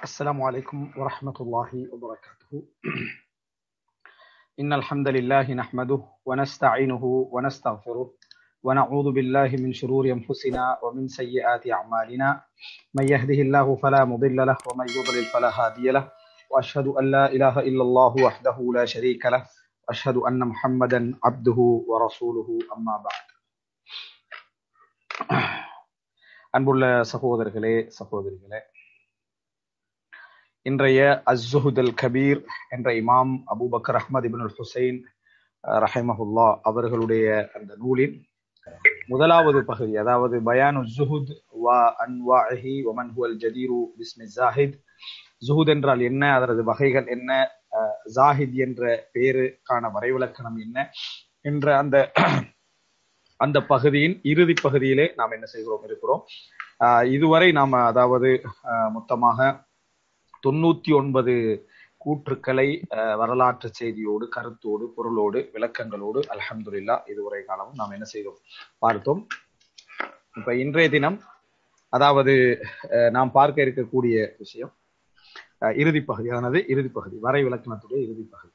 السلام عليكم ورحمة الله وبركاته إن الحمد لله نحمده ونستعينه ونستغفره ونعوذ بالله من شرور أنفسنا ومن سيئات أعمالنا من يهده الله فلا مضل له ومن يضلل فلا هادي له وأشهد أن لا إله إلا الله وحده لا شريك له وأشهد أن محمدا عبده ورسوله أما بعد அன்புள்ள சகோதரர்களே சகோதரிகளே இன்றைய அஸ்ஸுஹுதல் கபீர் என்ற இமாம் அபூபக்கர் அஹ்மத் இபின் ஹுசைன் ரஹிமஹுல்லா அவர்களுடைய அந்த நூலின் முதலாவது பகுதி அதாவது பயானு ஜுஹுத் வா அன்வாஹி ஒமன் ஹுவல் ஜதீரு பிஸ்மி ஜாஹித் ஜுஹுத் என்றால் என்ன அதனது வகைகள் என்ன ஜாஹித் என்ற பேருக்கான வரைவிலக்கணம் என்ன என்ற அந்த அந்த பகுதியின் இறுதி பகுதியிலே நாம் என்ன செய்கிறோம் இருக்கிறோம் இதுவரை நாம் அதாவது மொத்தமாக தொண்ணூத்தி ஒன்பது கூற்றுக்களை வரலாற்று செய்தியோடு கருத்தோடு பொருளோடு விளக்கங்களோடு அலமதுல்லா இதுவரை காலமும் நாம் என்ன செய்தோம் பார்த்தோம் இப்ப இன்றைய தினம் அதாவது நாம் பார்க்க இருக்கக்கூடிய விஷயம் இறுதி பகுதியானது இறுதி பகுதி வரை விளக்கணத்துடைய இறுதி பகுதி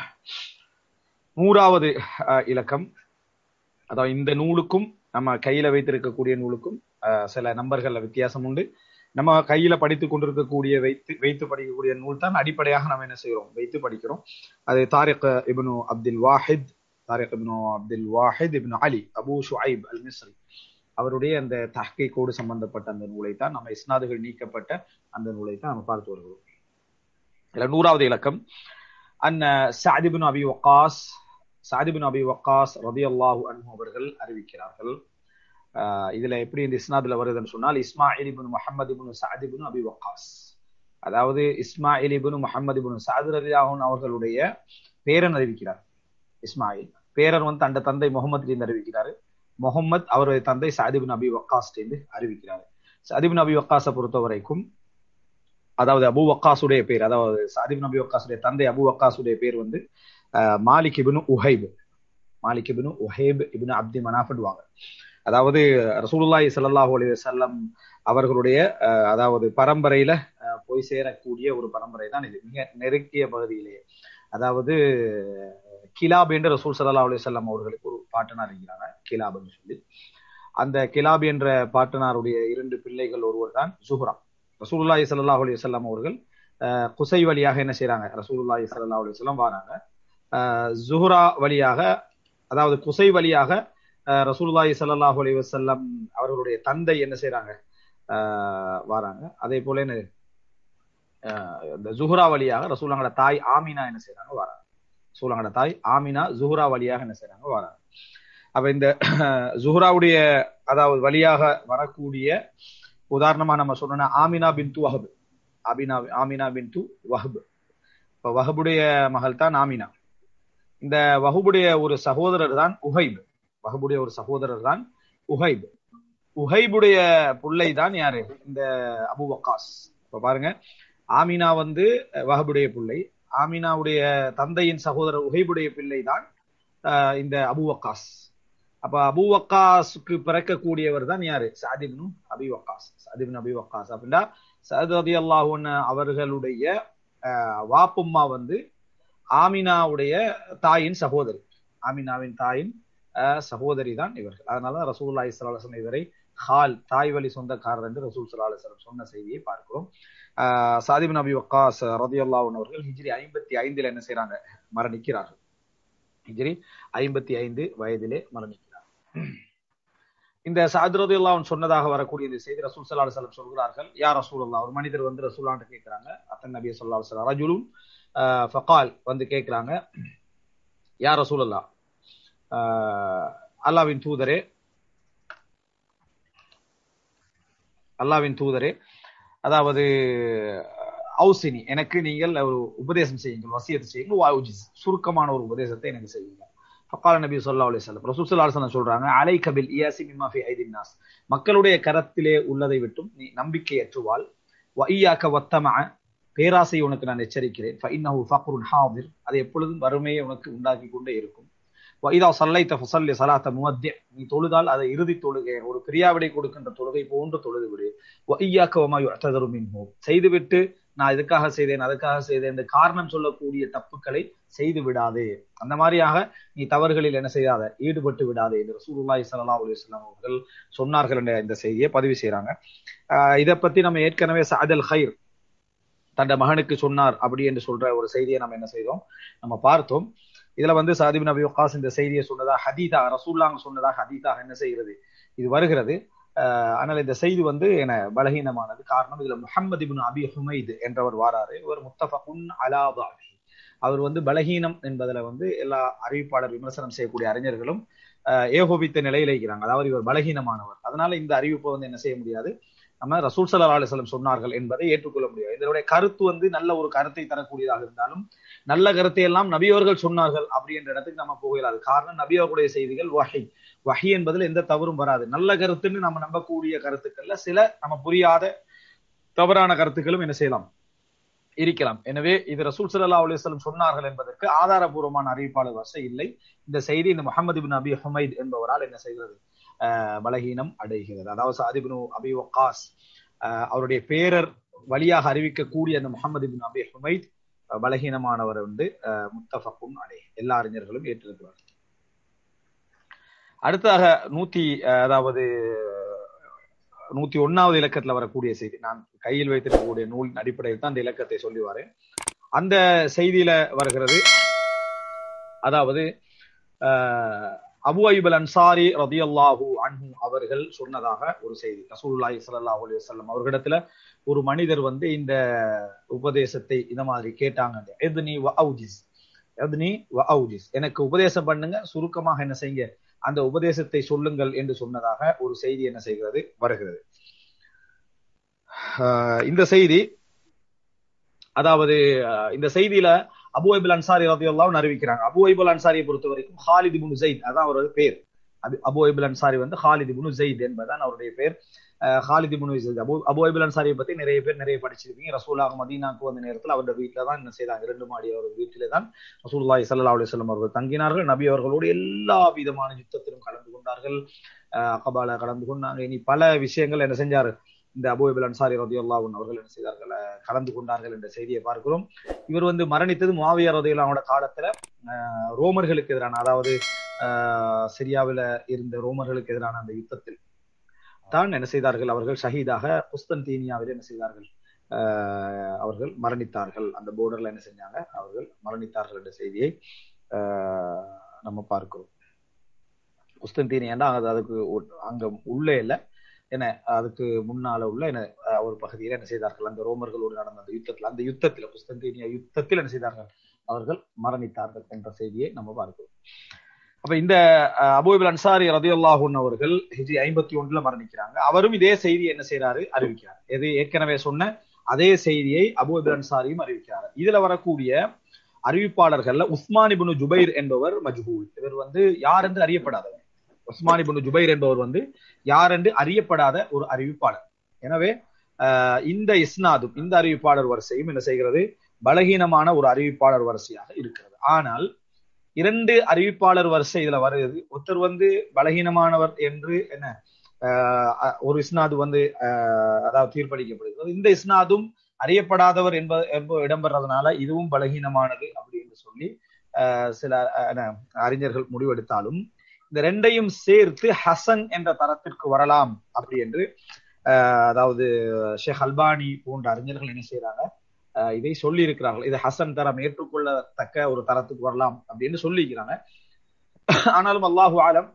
நூறாவது இலக்கம் அதாவது இந்த நூலுக்கும் நம்ம கையில வைத்திருக்கக்கூடிய நூலுக்கும் சில நம்பர்கள்ல வித்தியாசம் உண்டு நம்ம கையில படித்துக் கொண்டிருக்கக்கூடிய வைத்து வைத்து படிக்கக்கூடிய நூல் தான் அடிப்படையாக நம்ம என்ன செய்யறோம் வைத்து படிக்கிறோம் அது தாரிக் இப்னு அப்துல் வாஹித் தாரிக் இப்னு அப்துல் வாஹித் இப்னு அலி அபு ஷுஐப் அல் மிஸ்ரி அவருடைய அந்த தஹ்கீக்கோடு சம்பந்தப்பட்ட அந்த நூலை தான் நம்ம இஸ்னாதுகள் நீக்கப்பட்ட அந்த நூலை தான் நம்ம பார்த்து வருகிறோம் இதுல நூறாவது இலக்கம் அன் Saad bin Abi Waqqas Saad bin Abi Waqqas ரதி அல்லாஹு அன்ஹு அவர்கள் அறிவிக்கிறார்கள் இதுல எப்படி இந்த இஸ்னாதுல வருதுன்னு சொன்னால் Ismail ibn Muhammad ibn Saad bin Abi Waqqas அதாவது இஸ்மாயில் இபின் முகமது இபின் சாது ரலியாஹன் அவர்களுடைய பேரன் அறிவிக்கிறார் இஸ்மாயில் பேரர் வந்து அந்த தந்தை முகமதுலேருந்து அறிவிக்கிறாரு முகமது அவருடைய தந்தை சாதிபின் அபி வக்காஸ்லேருந்து அறிவிக்கிறார் சாதிபின் அபி வக்காஸை பொறுத்த வரைக்கும் அதாவது அபு வக்காசுடைய பேர் அதாவது சாதிபின் அபி வக்காசுடைய தந்தை அபு வக்காசுடைய பேர் வந்து Malik ibn Uhaib Malik ibn Uhaib ibn Abdi மனாஃபடுவாங்க அதாவது ரசூலுல்லாஹி சல்லாஹூ அலி வல்லம் அவர்களுடைய அதாவது பரம்பரையில போய் சேரக்கூடிய ஒரு பரம்பரை தான் இது மிக நெருக்கிய பகுதியிலேயே அதாவது கிலாப் என்று ரசூல் சல்லா அலி வல்லம் அவர்களுக்கு ஒரு பாட்டனார் இருக்கிறாங்க கிலாப்னு சொல்லி அந்த கிலாப் என்ற பாட்டனாருடைய இரண்டு பிள்ளைகள் ஒருவர் தான் சுஹ்ரா ரசூலுல்லாஹி சல்லாஹூ அலி வல்லம் அவர்கள் குசை வழியாக என்ன செய்யறாங்க ரசூலுல்லாஹி சல்லா அலி வல்லம் வராங்க ஜுஹ்ரா வழியாக அதாவது குசை வழியாக ரசூலுல்லாஹி சல்லாஹூ அலி வசல்லம் அவர்களுடைய தந்தை என்ன செய்யறாங்க வராங்க அதே போல என்ன இந்த ஜுஹ்ரா வழியாக ரசூலாங்கட தாய் ஆமினா என்ன செய்யறாங்க வராங்க ரசூலாங்கட தாய் ஆமினா ஜுஹ்ரா வழியாக என்ன செய்யறாங்க வராங்க அப்ப இந்த ஜுஹ்ராவுடைய அதாவது வழியாக வரக்கூடிய உதாரணமா நம்ம சொல்லணும் ஆமினா பின் து வஹப் ஆமினா ஆமினா பின் து வஹப் இப்ப வஹபுடைய மகள் தான் ஆமினா இந்த வஹுபுடைய ஒரு சகோதரர் தான் உஹைப் வஹபுடைய ஒரு சகோதரர் தான் உஹைப் உஹைபுடைய பிள்ளை தான் யாரு இந்த அபு வக்காஸ் இப்ப பாருங்க ஆமினா வந்து வஹபுடைய பிள்ளை ஆமினாவுடைய தந்தையின் சகோதரர் உஹைபுடைய பிள்ளை தான் இந்த அபு வக்காஸ் அப்ப அபு வக்காஸுக்கு பிறக்கக்கூடியவர் தான் யாரு சாதிப்னு அபி வக்காஸ் சாதிப்னு அபி வக்காஸ் அப்படின்னா சத் அதி அல்லாஹூன் அவர்களுடைய வாப்பும்மா வந்து ஆமினாவுடைய தாயின் சகோதரி ஆமினாவின் தாயின் சகோதரி தான் இவர்கள் அதனால ரசூல்லா இஸ்லாசன் இவரை ஹால் தாய் வழி சொந்தக்காரர் என்று ரசூல் சலாஹம் சொன்ன செய்தியை பார்க்கிறோம் சாதிபின் அபி வக்காஸ் ரதி அல்லாஹன் அவர்கள் ஹிஜ்ரி ஐம்பத்தி ஐந்துல என்ன செய்யறாங்க மரணிக்கிறார்கள் ஹிஜ்ரி ஐம்பத்தி ஐந்து வயதிலே மரணிக்கிறார் இந்த சாத் ரதி அல்லாஹன் சொன்னதாக வரக்கூடிய இந்த செய்தி ரசூல் சல்லா சலம் சொல்கிறார்கள் யார் ரசூல் அல்லா ஒரு மனிதர் வந்து ரசூல்லான்ட்டு கேட்கிறாங்க அத்தன் நபி சொல்லா சலாம் ரஜுலும் ஃபகால் வந்து கேட்கிறாங்க யார் ரசூல் அல்லா அல்லாவின் தூதரே அல்லாவின் தூதரே அதாவது அவுசினி எனக்கு நீங்கள் ஒரு உபதேசம் செய்யுங்கள் வசியத்தை செய்யுங்கள் வாயுஜிஸ் சுருக்கமான ஒரு உபதேசத்தை எனக்கு செய்யுங்கள் ஃபக்கால நபி சொல்லா அலி சொல்லம் ரசூசல்லா சொல்றாங்க அலை கபில் இயாசி மிமாஃபி ஐதின் நாஸ் மக்களுடைய கரத்திலே உள்ளதை விட்டும் நீ நம்பிக்கையற்றுவாள் வையாக்க வத்தம பேராசை உனக்கு நான் எச்சரிக்கிறேன் ஃபைன்னஹு ஃபக்ருன் ஹாதிர் அது எப்பொழுதும் வறுமையை உனக்கு உண்டாக்கி கொண்டே இருக்கும் இதா சல்லைத்த ஃபசல்லி சலாத்த முவத்திய நீ தொழுதால் அதை இறுதி தொழுகை ஒரு பிரியாவிடை கொடுக்கின்ற தொழுகை போன்று தொழுது விடு வையாக்க ஒமா யுத்ததரும் மின்ஹோ செய்துவிட்டு நான் இதுக்காக செய்தேன் அதுக்காக செய்தேன் என்று காரணம் சொல்லக்கூடிய தப்புக்களை செய்து விடாதே அந்த மாதிரியாக நீ தவறுகளில் என்ன செய்யாத ஈடுபட்டு விடாதே என்று ரசூலுல்லாஹி ஸல்லல்லாஹு அலைஹி வஸல்லம் அவர்கள் சொன்னார்கள் என்ற இந்த செய்தியை பதிவு செய்யறாங்க ஆஹ் இதை பத்தி நம்ம ஏற்கனவே சஅதல் ஹைர் தன் மகனுக்கு சொன்னார் அப்படி என்று சொல்ற ஒரு செய்தியை நம்ம என்ன செய்தோம் நம்ம பார்த்தோம் இதுல வந்து சாதிபின் அபி வக்காஸ் இந்த செய்தியை சொன்னதா ஹதீதா ரசூல்லாங்க சொன்னதா ஹதீதாக என்ன செய்கிறது இது வருகிறது ஆஹ் ஆனால் இந்த செய்தி வந்து என பலகீனமானது காரணம் இதுல முஹம்மது இப்னு அபி ஹுமைத் என்றவர் வாராரு இவர் முத்தஃபகுன் அலா பாஹி அவர் வந்து பலகீனம் என்பதுல வந்து எல்லா அறிவிப்பாளர் விமர்சனம் செய்யக்கூடிய அறிஞர்களும் ஆஹ் ஏகோபித்த நிலையில இருக்கிறாங்க அதாவது இவர் பலகீனமானவர் அதனால இந்த அறிவிப்பை வந்து என்ன செய்ய முடியாது நம்ம ரசூல் சல்லா அலிஸ்லம் சொன்னார்கள் என்பதை ஏற்றுக்கொள்ள முடியாது இதனுடைய கருத்து வந்து நல்ல ஒரு கருத்தை தரக்கூடியதாக இருந்தாலும் நல்ல கருத்தை எல்லாம் நபியவர்கள் சொன்னார்கள் அப்படி என்ற இடத்துக்கு நம்ம போகலாது காரணம் நபியவர்களுடைய செய்திகள் வகை வகை என்பதில் எந்த தவறும் வராது நல்ல கருத்துன்னு நம்ம நம்பக்கூடிய கருத்துக்கள்ல சில நம்ம புரியாத தவறான கருத்துக்களும் என்ன செய்யலாம் இருக்கலாம் எனவே இது ரசூல் சல்லா அலிஸ்லம் சொன்னார்கள் என்பதற்கு ஆதாரபூர்வமான அறிவிப்பாளர் வசை இல்லை இந்த செய்தி இந்த முகமது பின் அபி ஹுமைத் என்பவரால் என்ன செய்கிறது பலகீனம் அடைகிறது அதாவது சாதிபின் அபி வக்காஸ் அவருடைய பேரர் வழியாக அறிவிக்கக்கூடிய அந்த முகமது பின் அபி ஹுமைத் பலகீனமானவர் வந்து முத்தஃபக்கும் அடை எல்லா அறிஞர்களும் ஏற்றிருக்கிறார் அடுத்ததாக நூத்தி அதாவது நூத்தி ஒன்னாவது இலக்கத்துல வரக்கூடிய செய்தி நான் கையில் வைத்திருக்கக்கூடிய நூலின் அடிப்படையில் தான் அந்த இலக்கத்தை சொல்லி வரேன் அந்த செய்தியில வருகிறது அதாவது அபு ஐபல் அன்சாரி ரதி அல்லாஹூ அன்ஹு அவர்கள் சொன்னதாக ஒரு செய்தி ரசூல்லாஹி சல்லாஹூ அலி வல்லம் அவர்களிடத்துல ஒரு மனிதர் வந்து இந்த உபதேசத்தை இந்த மாதிரி கேட்டாங்க எதுனி வ அவுஜிஸ் எதுனி வ அவுஜிஸ் எனக்கு உபதேசம் பண்ணுங்க சுருக்கமாக என்ன செய்யுங்க அந்த உபதேசத்தை சொல்லுங்கள் என்று சொன்னதாக ஒரு செய்தி என்ன செய்கிறது வருகிறது இந்த செய்தி அதாவது இந்த செய்தியில அபு ஐபுல் அன்சாரி ரதியுல்லாவும் அறிவிக்கிறாங்க அபு ஐபுல் அன்சாரியை பொறுத்த வரைக்கும் ஹாலித் இபுனு ஜெயித் அதான் அவருடைய பேர் அபு ஐபுல் அன்சாரி வந்து ஹாலித் இபுனு ஜெயித் என்பதுதான் அவருடைய பேர் Khalid ibn Zaid Abu Abu ஐபுல் அன்சாரியை பத்தி நிறைய பேர் நிறைய படிச்சிருப்பீங்க ரசூலாக மதீனாக்கு வந்த நேரத்தில் அவருடைய வீட்டுல தான் என்ன செய்தாங்க இரண்டு மாடி அவர் வீட்டிலே தான் ரசூல்லாய் சல்லா அலுவலம் அவர்கள் தங்கினார்கள் நபி அவர்களோடு எல்லா விதமான யுத்தத்திலும் கலந்து கொண்டார்கள் அகபால கலந்து கொண்டாங்க இனி பல விஷயங்கள் என்ன செஞ்சாரு இந்த அபுபில் அன்சாரி ரதியுல்லாவுன் அவர்கள் என்ன செய்தார்கள் கலந்து கொண்டார்கள் என்ற செய்தியை பார்க்கிறோம் இவர் வந்து மரணித்தது மாவியா ரதியுல்லாவோட காலத்துல ரோமர்களுக்கு எதிரான அதாவது சிரியாவில இருந்த ரோமர்களுக்கு எதிரான அந்த யுத்தத்தில் தான் என்ன செய்தார்கள் அவர்கள் ஷஹீதாக குஸ்தன்தீனியாவில் என்ன செய்தார்கள் அவர்கள் மரணித்தார்கள் அந்த போர்டர்ல என்ன செஞ்சாங்க அவர்கள் மரணித்தார்கள் என்ற செய்தியை நம்ம பார்க்கிறோம் குஸ்தன்தீனியாண்டா அது அதுக்கு அங்க உள்ளே இல்லை என்ன அதுக்கு முன்னால உள்ள என்ன ஒரு பகுதியில என்ன செய்தார்கள் அந்த ரோமர்களோடு நடந்த அந்த யுத்தத்தில் அந்த யுத்தத்தில் குஸ்தந்தீனியா யுத்தத்தில் என்ன செய்தார்கள் அவர்கள் மரணித்தார்கள் என்ற செய்தியை நம்ம பார்க்கிறோம் அப்ப இந்த அபுபில் அன்சாரி ரதியுல்லாஹூன் அவர்கள் ஹிஜி ஐம்பத்தி ஒன்றுல மரணிக்கிறாங்க அவரும் இதே செய்தி என்ன செய்யறாரு அறிவிக்கிறார் எது ஏற்கனவே சொன்ன அதே செய்தியை அபுபில் அன்சாரியும் அறிவிக்கிறார் இதுல வரக்கூடிய அறிவிப்பாளர்கள்ல உஸ்மான் இபுனு ஜுபைர் என்பவர் மஜ்ஹூல் இவர் வந்து யார் என்று அறியப்படாதவர் உஸ்மான் இபுனு ஜுபைர் என்பவர் வந்து யார் என்று அறியப்படாத ஒரு அறிவிப்பாளர் எனவே இந்த இஸ்னாதும் இந்த அறிவிப்பாளர் வரிசையும் என்ன செய்கிறது பலகீனமான ஒரு அறிவிப்பாளர் வரிசையாக இருக்கிறது ஆனால் இரண்டு அறிவிப்பாளர் வரிசை இதுல வருகிறது ஒருத்தர் வந்து பலகீனமானவர் என்று என்ன ஒரு இஸ்னாது வந்து அதாவது தீர்ப்பளிக்கப்படுகிறது இந்த இஸ்னாதும் அறியப்படாதவர் என்ப என்ப இடம்பெறதுனால இதுவும் பலகீனமானது அப்படின்னு சொல்லி சில அறிஞர்கள் முடிவெடுத்தாலும் இந்த ரெண்டையும் சேர்த்து ஹசன் என்ற தரத்திற்கு வரலாம் அப்படி என்று அதாவது ஷேக் அல்பானி போன்ற அறிஞர்கள் என்ன செய்யறாங்க இதை சொல்லி இருக்கிறார்கள் இது ஹசன் தரம் ஏற்றுக்கொள்ளத்தக்க ஒரு தரத்துக்கு வரலாம் அப்படின்னு சொல்லிக்கிறாங்க ஆனாலும் அல்லாஹு ஆலம்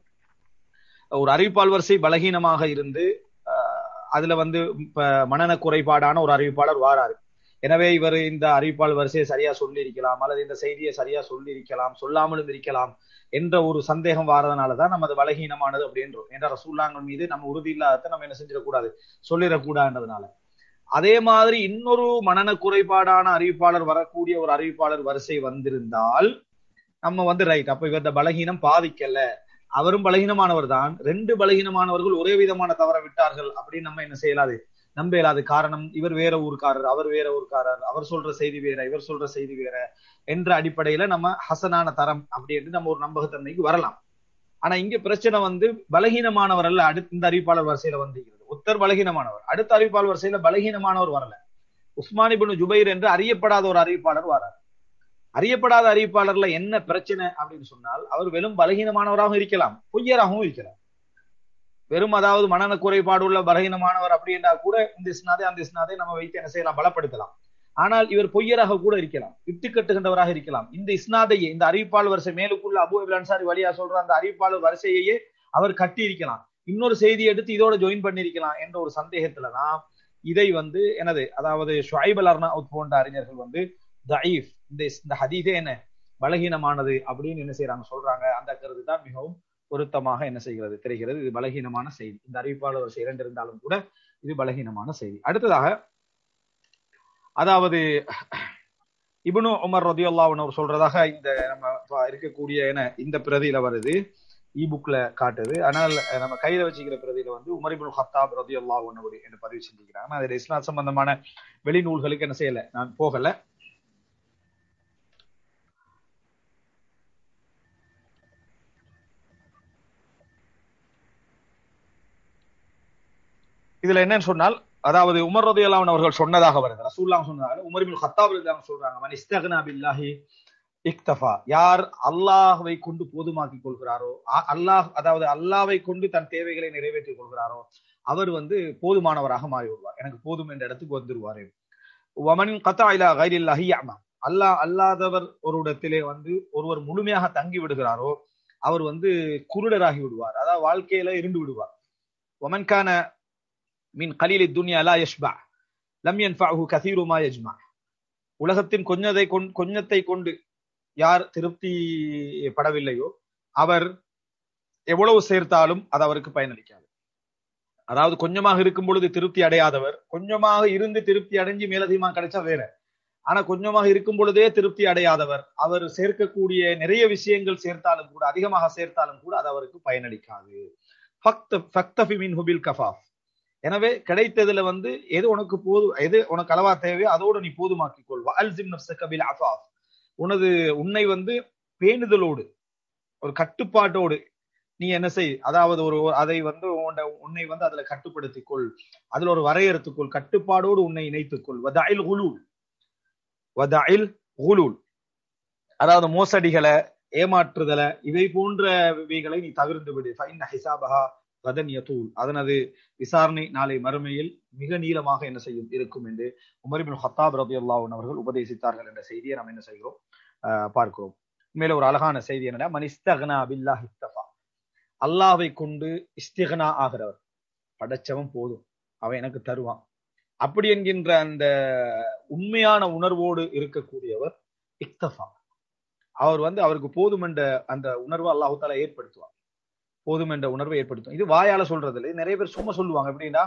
ஒரு அறிவிப்பால் வரிசை பலகீனமாக இருந்து அதுல வந்து இப்ப மனநல குறைபாடான ஒரு அறிவிப்பாளர் வாராரு எனவே இவர் இந்த அறிவிப்பால் வரிசையை சரியா சொல்லி இருக்கலாம் அல்லது இந்த செய்தியை சரியா சொல்லி இருக்கலாம் சொல்லாமலும் இருக்கலாம் என்ற ஒரு சந்தேகம் வாரதுனாலதான் நம்ம அது பலகீனமானது அப்படின்றோம் என்ற ரசூல்லாங்கள் மீது நம்ம உறுதி இல்லாத நம்ம என்ன செஞ்சிடக்கூடாது சொல்லிடக்கூடாதுன்றதுனால அதே மாதிரி இன்னொரு மனநல குறைபாடான அறிவிப்பாளர் வரக்கூடிய ஒரு அறிவிப்பாளர் வரிசை வந்திருந்தால் நம்ம வந்து ரைட் அப்ப இவரது பலகீனம் பாதிக்கல அவரும் பலகீனமானவர் தான் ரெண்டு பலகீனமானவர்கள் ஒரே விதமான தவற விட்டார்கள் அப்படின்னு நம்ம என்ன செய்யலாது நம்ப இயலாது காரணம் இவர் வேற ஊர்க்காரர் அவர் வேற ஊர்க்காரர் அவர் சொல்ற செய்தி வேற இவர் சொல்ற செய்தி வேற என்ற அடிப்படையில நம்ம ஹசனான தரம் அப்படி என்று நம்ம ஒரு நம்பகத்தன்மைக்கு வரலாம் ஆனா இங்க பிரச்சனை வந்து பலகீனமானவர் அல்ல அடுத்த இந்த அறிவிப்பாளர் வரிசையில வந்திருக்கிறது ஒத்தர் பலகீனமானவர் அடுத்த அறிவிப்பாளர் வரிசையில பலகீனமானவர் வரல உஸ்மான் இப்னு ஜுபைர் என்று அறியப்படாத ஒரு அறிவிப்பாளர் வரார் அறியப்படாத அறிவிப்பாளர்ல என்ன பிரச்சனை அப்படின்னு சொன்னால் அவர் வெறும் பலகீனமானவராகவும் இருக்கலாம் பொய்யராகவும் இருக்கலாம் வெறும் அதாவது மனநல குறைபாடு உள்ள பலகீனமானவர் அப்படி என்றால் கூட இந்த இஸ்னாதே அந்த இஸ்னாதே நம்ம வைத்து என்ன செய்யலாம் பலப்படுத்தலாம் ஆனால் இவர் பொய்யராக கூட இருக்கலாம் இட்டு கட்டுகின்றவராக இருக்கலாம் இந்த இஸ்னாதையே இந்த அறிவிப்பாளர் வரிசை மேலுக்குள்ள அபு அபில் அன்சாரி வழியா சொல்ற அந்த அறிவிப்பாளர் வரிசையையே அவர் கட்டி இருக்கலாம் இன்னொரு செய்தி எடுத்து இதோட ஜாயின் பண்ணிருக்கலாம் என்ற ஒரு சந்தேகத்துலதான் இதை வந்து எனது அதாவது ஷுவைப் அல் அர்னாவுத் போன்ற அறிஞர்கள் வந்து தயீஃப் இந்த இந்த ஹதீதே என்ன பலகீனமானது அப்படின்னு என்ன செய்யறாங்க சொல்றாங்க அந்த கருத்து தான் மிகவும் பொருத்தமாக என்ன செய்கிறது தெரிகிறது இது பலகீனமான செய்தி இந்த அறிவிப்பாளர் வரிசை இரண்டு இருந்தாலும் கூட இது பலகீனமான செய்தி அடுத்ததாக அதாவது இபுனு உமர் ரதியுல்லாவின் அவர் சொல்றதாக இந்த நம்ம இருக்கக்கூடிய என இந்த பிரதியில வருது இ புக்ல காட்டுது ஆனால் நம்ம கையில வச்சுக்கிற பிரதியில வந்து உமர் இபுல் ஹத்தாப் ரதியுல்லா ஒன்னு என்று பதிவு செஞ்சுக்கிறாங்க அதுல இஸ்லாம் சம்பந்தமான வெளிநூல்களுக்கு என்ன செய்யல நான் போகல இதுல என்னன்னு சொன்னால் அதாவது உமர் ரதி அல்லாவன் அவர்கள் சொன்னதாக வருது ரசூல்லாம் சொன்னதாக உமர் பின் ஹத்தாப் ரதியாக சொல்றாங்க மன் இஸ்தகனா பில்லாஹி இக்தஃபா யார் அல்லாஹ்வை கொண்டு போதுமாக்கி கொள்கிறாரோ அல்லாஹ் அதாவது அல்லாவை கொண்டு தன் தேவைகளை நிறைவேற்றிக் கொள்கிறாரோ அவர் வந்து போதுமானவராக மாறி வருவார் எனக்கு போதும் என்ற இடத்துக்கு வந்துருவாரு வமனின் கத்தா இலா கைரில்லாஹி அமா அல்லாஹ் அல்லாதவர் ஒரு இடத்திலே வந்து ஒருவர் முழுமையாக தங்கி விடுகிறாரோ அவர் வந்து குருடராகி விடுவார் அதாவது வாழ்க்கையில இருந்து விடுவார் ஒமன்கான மின் கலீலி துன்யா லா யஷ்பா லம் யன்ஃபஅஹு கஸீரு மா யஜ்மா உலகத்தின் கொஞ்சத்தை கொண்டு கொஞ்சத்தை கொண்டு யார் திருப்தி படவில்லையோ அவர் எவ்வளவு சேர்த்தாலும் அது அவருக்கு பயனளிக்காது அதாவது கொஞ்சமாக இருக்கும் பொழுது திருப்தி அடையாதவர் கொஞ்சமாக இருந்து திருப்தி அடைஞ்சு மேலதிகமாக கிடைச்சா வேற ஆனா கொஞ்சமாக இருக்கும் பொழுதே திருப்தி அடையாதவர் அவர் சேர்க்கக்கூடிய நிறைய விஷயங்கள் சேர்த்தாலும் கூட அதிகமாக சேர்த்தாலும் கூட அது அவருக்கு பயனளிக்காது கஃபாஃப் எனவே கிடைத்ததுல வந்து எது உனக்கு போது எது உனக்கு அளவா தேவையோ அதோடு நீ போதுமாக்கிக் கொள்வா அல்சிம் நப்சகபில் அஃபாஃப் உனது உன்னை வந்து பேணுதலோடு ஒரு கட்டுப்பாட்டோடு நீ என்ன செய் அதாவது ஒரு அதை வந்து உன்னை வந்து அதுல கட்டுப்படுத்திக் கொள் அதுல ஒரு வரையறுத்துக்கொள் கட்டுப்பாடோடு உன்னை இணைத்துக்கொள் வதாயில் குலூல் வதாயில் குலூல் அதாவது மோசடிகளை ஏமாற்றுதலை இவை போன்றவைகளை நீ தவிர்த்து விடு ஃபைன் ஹிசாபஹா கதன் யதூல் அதனது விசாரணை நாளை மறுமையில் மிக நீளமாக என்ன செய்யும் இருக்கும் என்று உமரிபின் ஹத்தாப் ரபி அல்லாஹன் அவர்கள் உபதேசித்தார்கள் என்ற செய்தியை நாம் என்ன செய்கிறோம் பார்க்கிறோம் மேல ஒரு அழகான செய்தி என்னன்னா மனிஸ்தகனா பில்லா ஹித்தஃபா அல்லாவை கொண்டு இஸ்திகனா ஆகிறவர் படைச்சவன் போதும் அவன் எனக்கு தருவான் அப்படி என்கின்ற அந்த உண்மையான உணர்வோடு இருக்கக்கூடியவர் இக்தஃபா அவர் வந்து அவருக்கு போதும் என்ற அந்த உணர்வை அல்லாஹு தாலா ஏற்படுத்துவார் போதும் என்ற உணர்வை ஏற்படுத்தும் இது வாயால சொல்றது இல்லை நிறைய பேர் சும்மா சொல்லுவாங்க எப்படின்னா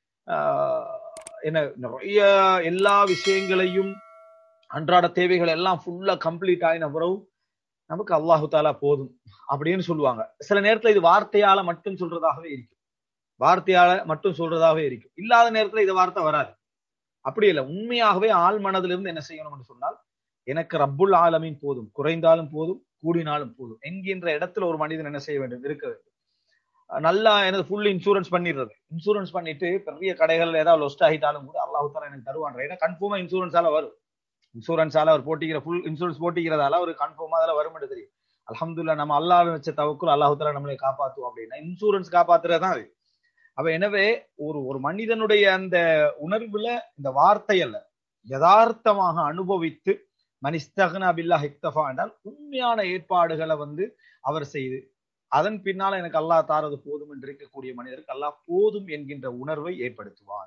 என்ன நிறைய எல்லா விஷயங்களையும் அன்றாட தேவைகள் எல்லாம் ஃபுல்லா கம்ப்ளீட் ஆயின பிறகு நமக்கு அல்லாஹு தாலா போதும் அப்படின்னு சொல்லுவாங்க சில நேரத்துல இது வார்த்தையால மட்டும் சொல்றதாகவே இருக்கும் வார்த்தையால மட்டும் சொல்றதாகவே இருக்கும் இல்லாத நேரத்துல இது வார்த்தை வராது அப்படி இல்லை உண்மையாகவே ஆள் மனதிலிருந்து என்ன செய்யணும்னு சொன்னால் எனக்கு ரப்புல் ஆலமின் போதும் குறைந்தாலும் போதும் கூடினாலும் போதும் என்கின்ற இடத்துல ஒரு மனிதன் என்ன செய்ய வேண்டும் இருக்க வேண்டும் நல்லா எனது ஃபுல் இன்சூரன்ஸ் பண்ணிடுறது இன்சூரன்ஸ் பண்ணிட்டு பெரிய கடைகள் ஏதாவது லொஸ்ட் ஆகிட்டாலும் கூட அல்லாஹு தாலா எனக்கு தருவான் ஏன்னா கன்ஃபார்மா இன்சூரன்ஸால வரும் இன்சூரன்ஸால அவர் போட்டிக்கிற ஃபுல் இன்சூரன்ஸ் போட்டிக்கிறதால ஒரு கன்ஃபார்மா அதில் வரும்னு தெரியும் அலமதுல்லா நம்ம அல்லாஹ் வச்ச தவக்குள் அல்லாஹு தாலா நம்மளை காப்பாத்துவோம் அப்படின்னா இன்சூரன்ஸ் காப்பாத்துறதுதான் அது அப்ப எனவே ஒரு ஒரு மனிதனுடைய அந்த உணர்வுல இந்த வார்த்தை அல்ல யதார்த்தமாக அனுபவித்து மனிஸ்தகனா பில்லா ஹிக்தஃபா என்றால் உண்மையான ஏற்பாடுகளை வந்து அவர் செய்து அதன் பின்னால எனக்கு அல்லாஹ் தாரது போதும் என்று இருக்கக்கூடிய மனிதருக்கு அல்லாஹ் போதும் என்கின்ற உணர்வை ஏற்படுத்துவான்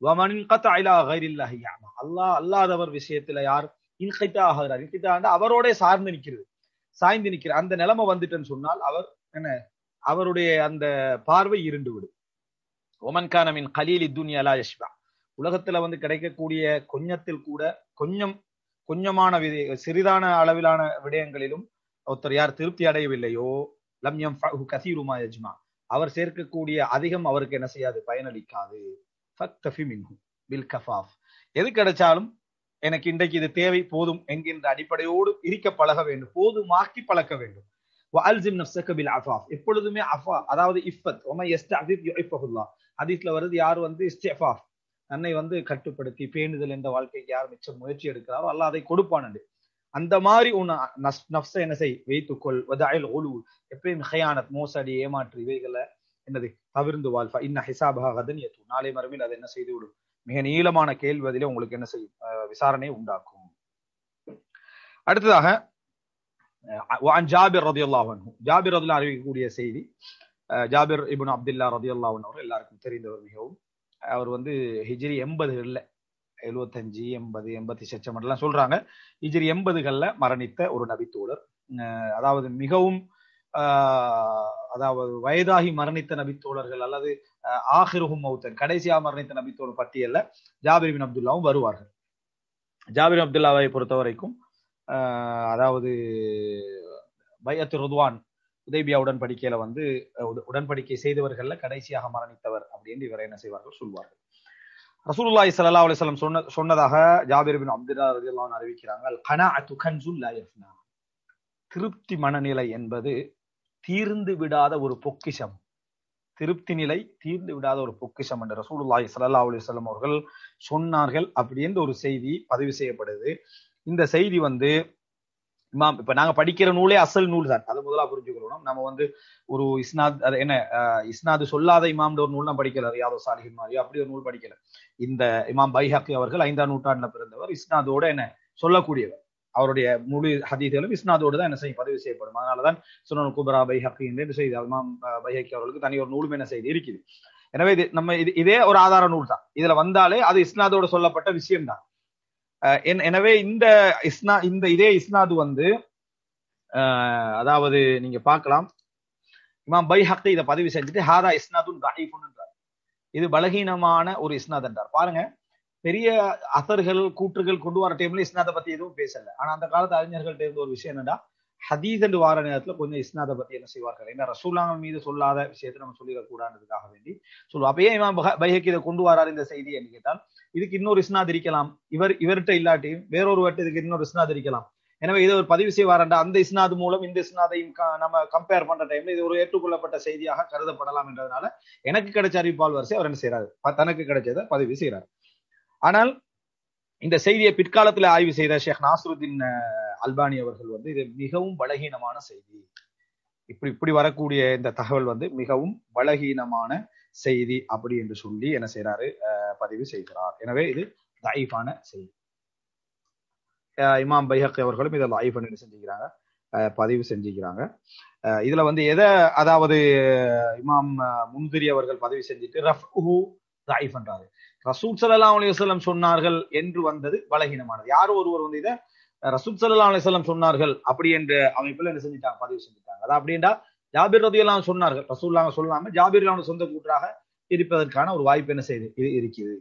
அல்லாஹ் அல்லாதவர் விஷயத்துல யார் இன்கைத்தா ஆகிறார் இன்கைத்தா அவரோட சார்ந்து நிக்கிறது சாய்ந்து நிக்கிற அந்த நிலைமை வந்துட்டுன்னு சொன்னால் அவர் என்ன அவருடைய அந்த பார்வை இருண்டு விடும் ஒமன்கானமின் கலீலி துன்யலா யஷ்பா உலகத்துல வந்து கிடைக்கக்கூடிய கொஞ்சத்தில் கூட கொஞ்சம் கொஞ்சமான விதை சிறிதான அளவிலான விடயங்களிலும் ஒருத்தர் யார் திருப்தி அடையவில்லையோ லம்யம் கசீருமா யஜ்மா அவர் சேர்க்கக்கூடிய அதிகம் அவருக்கு என்ன செய்யாது பயனளிக்காது பில் கஃபாஃப் எது கிடைச்சாலும் எனக்கு இன்றைக்கு இது தேவை போதும் என்கின்ற அடிப்படையோடு இருக்க பழக வேண்டும் போதுமாக்கி பழக்க வேண்டும் அல்சிம் நப்சக பில் அஃபாஃப் எப்பொழுதுமே அஃபா அதாவது இஃபத் ஒமை எஸ்ட் அஃபிப் யுஃபஹுல்லா ஹதீஸ்ல வருது யார் வந்து இஸ்திஃபாஃப் தன்னை வந்து கட்டுப்படுத்தி பேணுதல் என்ற வாழ்க்கைக்கு யார் மிச்சம் முயற்சி எடுக்கிறாரோ அல்லாஹ் அதை கொடுப்பான் அந்த மாதிரி உன் நப்ச என்ன செய் வைத்துக்கொள் வதாயில் ஒழு எப்பயும் ஹயானத் மோசடி ஏமாற்று இவைகளை என்னது தவிர்ந்து வாழ்ஃபா இன்ன ஹிசாபா கதனியத்து நாளை மறுமையில் அதை என்ன செய்து விடும் மிக நீளமான கேள்வதிலே உங்களுக்கு என்ன செய்யும் விசாரணை உண்டாக்கும் அடுத்ததாக ஜாபிர் ரதி அல்லாஹன் ஜாபிர் ரதுல்லா அறிவிக்கக்கூடிய செய்தி ஜாபிர் இபுன் அப்துல்லா ரதி அல்லாஹன் அவர் எல்லாருக்கும் தெரிந்தவர் மிகவும் அவர் வந்து ஹிஜ்ரி எண்பதுகள்ல எழுபத்தஞ்சு எண்பது எண்பத்தி சச்சம் எல்லாம் சொல்றாங்க ஹிஜ்ரி எண்பதுகள்ல மரணித்த ஒரு நபித்தோழர் அதாவது மிகவும் அதாவது வயதாகி மரணித்த நபித்தோழர்கள் அல்லது ஆஹிருஹும் மௌத்தன் கடைசியா மரணித்த நபித்தோழர் பட்டியல்ல ஜாபிர் பின் அப்துல்லாவும் வருவார்கள் ஜாபிர் அப்துல்லாவை பொறுத்த வரைக்கும் அதாவது பையத்து ருதுவான் உதய்பியா உடன்படிக்கையில வந்து உடன்படிக்கை செய்தவர்கள்ல கடைசியாக மரணித்தவர் அப்படின்னு இவரை என்ன செய்வார்கள் சொல்வார்கள் ரசூலுல்லாஹி ஸல்லல்லாஹு அலைஹி வஸல்லம் சொன்ன சொன்னதாக ஜாபிர் பின் அப்துல்லா ரலியல்லாஹு அன்ஹு அறிவிக்கிறாங்க கனாஅத்து கன்சுல் லா யஃப்னா திருப்தி மனநிலை என்பது தீர்ந்து விடாத ஒரு பொக்கிஷம் திருப்தி நிலை தீர்ந்து விடாத ஒரு பொக்கிஷம் என்று ரசூலுல்லாஹி ஸல்லல்லாஹு அலைஹி வஸல்லம் அவர்கள் சொன்னார்கள் அப்படின்ற ஒரு செய்தி பதிவு செய்யப்படுது இந்த செய்தி வந்து இமாம் இப்ப நாங்க படிக்கிற நூலே அசல் நூல் தான் அதை முதலா புரிஞ்சுக்கணும் நம்ம வந்து ஒரு இஸ்னாத் அது என்ன இஸ்னாது சொல்லாத இமாம் ஒரு நூல் நான் படிக்கல ரியாதோ சாலிஹின் மாதிரியோ அப்படி ஒரு நூல் படிக்கல இந்த இமாம் பைஹாக்கி அவர்கள் ஐந்தாம் நூற்றாண்டுல பிறந்தவர் இஸ்னாதோட என்ன சொல்லக்கூடியவர் அவருடைய முழு ஹதீதுகளும் இஸ்னாதோடு தான் என்ன செய்யும் பதிவு செய்யப்படும் அதனாலதான் சுனன் குபரா பைஹக்கி என்று செய்தி இமாம் பைஹக்கி அவர்களுக்கு தனி ஒரு நூலும் என்ன செய்தி இருக்குது எனவே இது நம்ம இது இதே ஒரு ஆதார நூல் தான் இதுல வந்தாலே அது இஸ்னாதோட சொல்லப்பட்ட விஷயம் தான் எனவே இந்த இஸ்னா இந்த இதே இஸ்னாது வந்து அதாவது நீங்க பார்க்கலாம் இமாம் பை ஹக்கை இதை பதிவு செஞ்சுட்டு ஹாதா இஸ்னாதுன் என்றார் இது பலகீனமான ஒரு இஸ்னாத் என்றார் பாருங்க பெரிய அசர்கள் கூற்றுகள் கொண்டு வர டைம்ல இஸ்னாதை பத்தி எதுவும் பேசல ஆனா அந்த காலத்து அறிஞர்கள்ட்ட இருந்த ஒரு விஷயம் என்னன்னா ஹதீஸ் என்று வார நேரத்துல கொஞ்சம் இஸ்னாதை பத்தி என்ன செய்வார்கள் ஏன்னா ரசூல்லாங்க மீது சொல்லாத விஷயத்தை நம்ம சொல்லிடக்கூடாதுக்காக வேண்டி சொல்லுவோம் அப்பயே இமாம் பைஹக்கி இதை கொண்டு வராரு இந்த செய்தி என்று கேட்டால் இதுக்கு இன்னொரு இஸ்னாத் இருக்கலாம் இவர் இவர்கிட்ட இல்லாட்டியும் வேறொருவர்கிட்ட இதுக்கு இன்னொரு இஸ்னாத் இருக்கலாம் எனவே இதை ஒரு பதிவு செய்வாரண்டா அந்த இஸ்னாது மூலம் இந்த இஸ்னாதையும் நம்ம கம்பேர் பண்ற டைம்ல இது ஒரு ஏற்றுக்கொள்ளப்பட்ட செய்தியாக கருதப்படலாம் என்றதுனால எனக்கு கிடைச்ச அறிவிப்பால் வரிசை அவர் என்ன செய்யறாரு தனக்கு கிடைச்சதை பதிவு செய்யறாரு ஆனால் இந்த செய்தியை பிற்காலத்துல ஆய்வு செய்த ஷேக் நாசருதீன் அல்பானி அவர்கள் வந்து இது மிகவும் பலகீனமான செய்தி இப்படி இப்படி வரக்கூடிய இந்த தகவல் வந்து மிகவும் பலகீனமான செய்தி அப்படி என்று சொல்லி என்ன செய்யறாரு பதிவு செய்கிறார் எனவே இது லைஃபான செய்தி இமாம் பைஹக் அவர்களும் இதை லைஃப் என்ன செஞ்சுக்கிறாங்க பதிவு செஞ்சுக்கிறாங்க இதுல வந்து எதை அதாவது இமாம் முந்திரி அவர்கள் பதிவு செஞ்சுட்டு ரஃபு லைஃப் என்றாரு ரசூல் சல்லா அலிவசல்லம் சொன்னார்கள் என்று வந்தது பலகீனமானது யாரோ ஒருவர் வந்து இதை ரசூல் சல்லா அலிவசல்லம் சொன்னார்கள் அப்படி என்ற அமைப்புல என்ன செஞ்சுட்டாங்க பதிவு செஞ்சுட்டாங்க அதான் அப்படின்டா ஜாபிர் ரதி எல்லாம் சொன்னார்கள் ரசூல்லாங்க சொல்லாம ஜாபிர் சொந்த கூற்றாக இருப்பதற்கான ஒரு வாய்ப்பு என்ன செய்யுது இது இருக்குது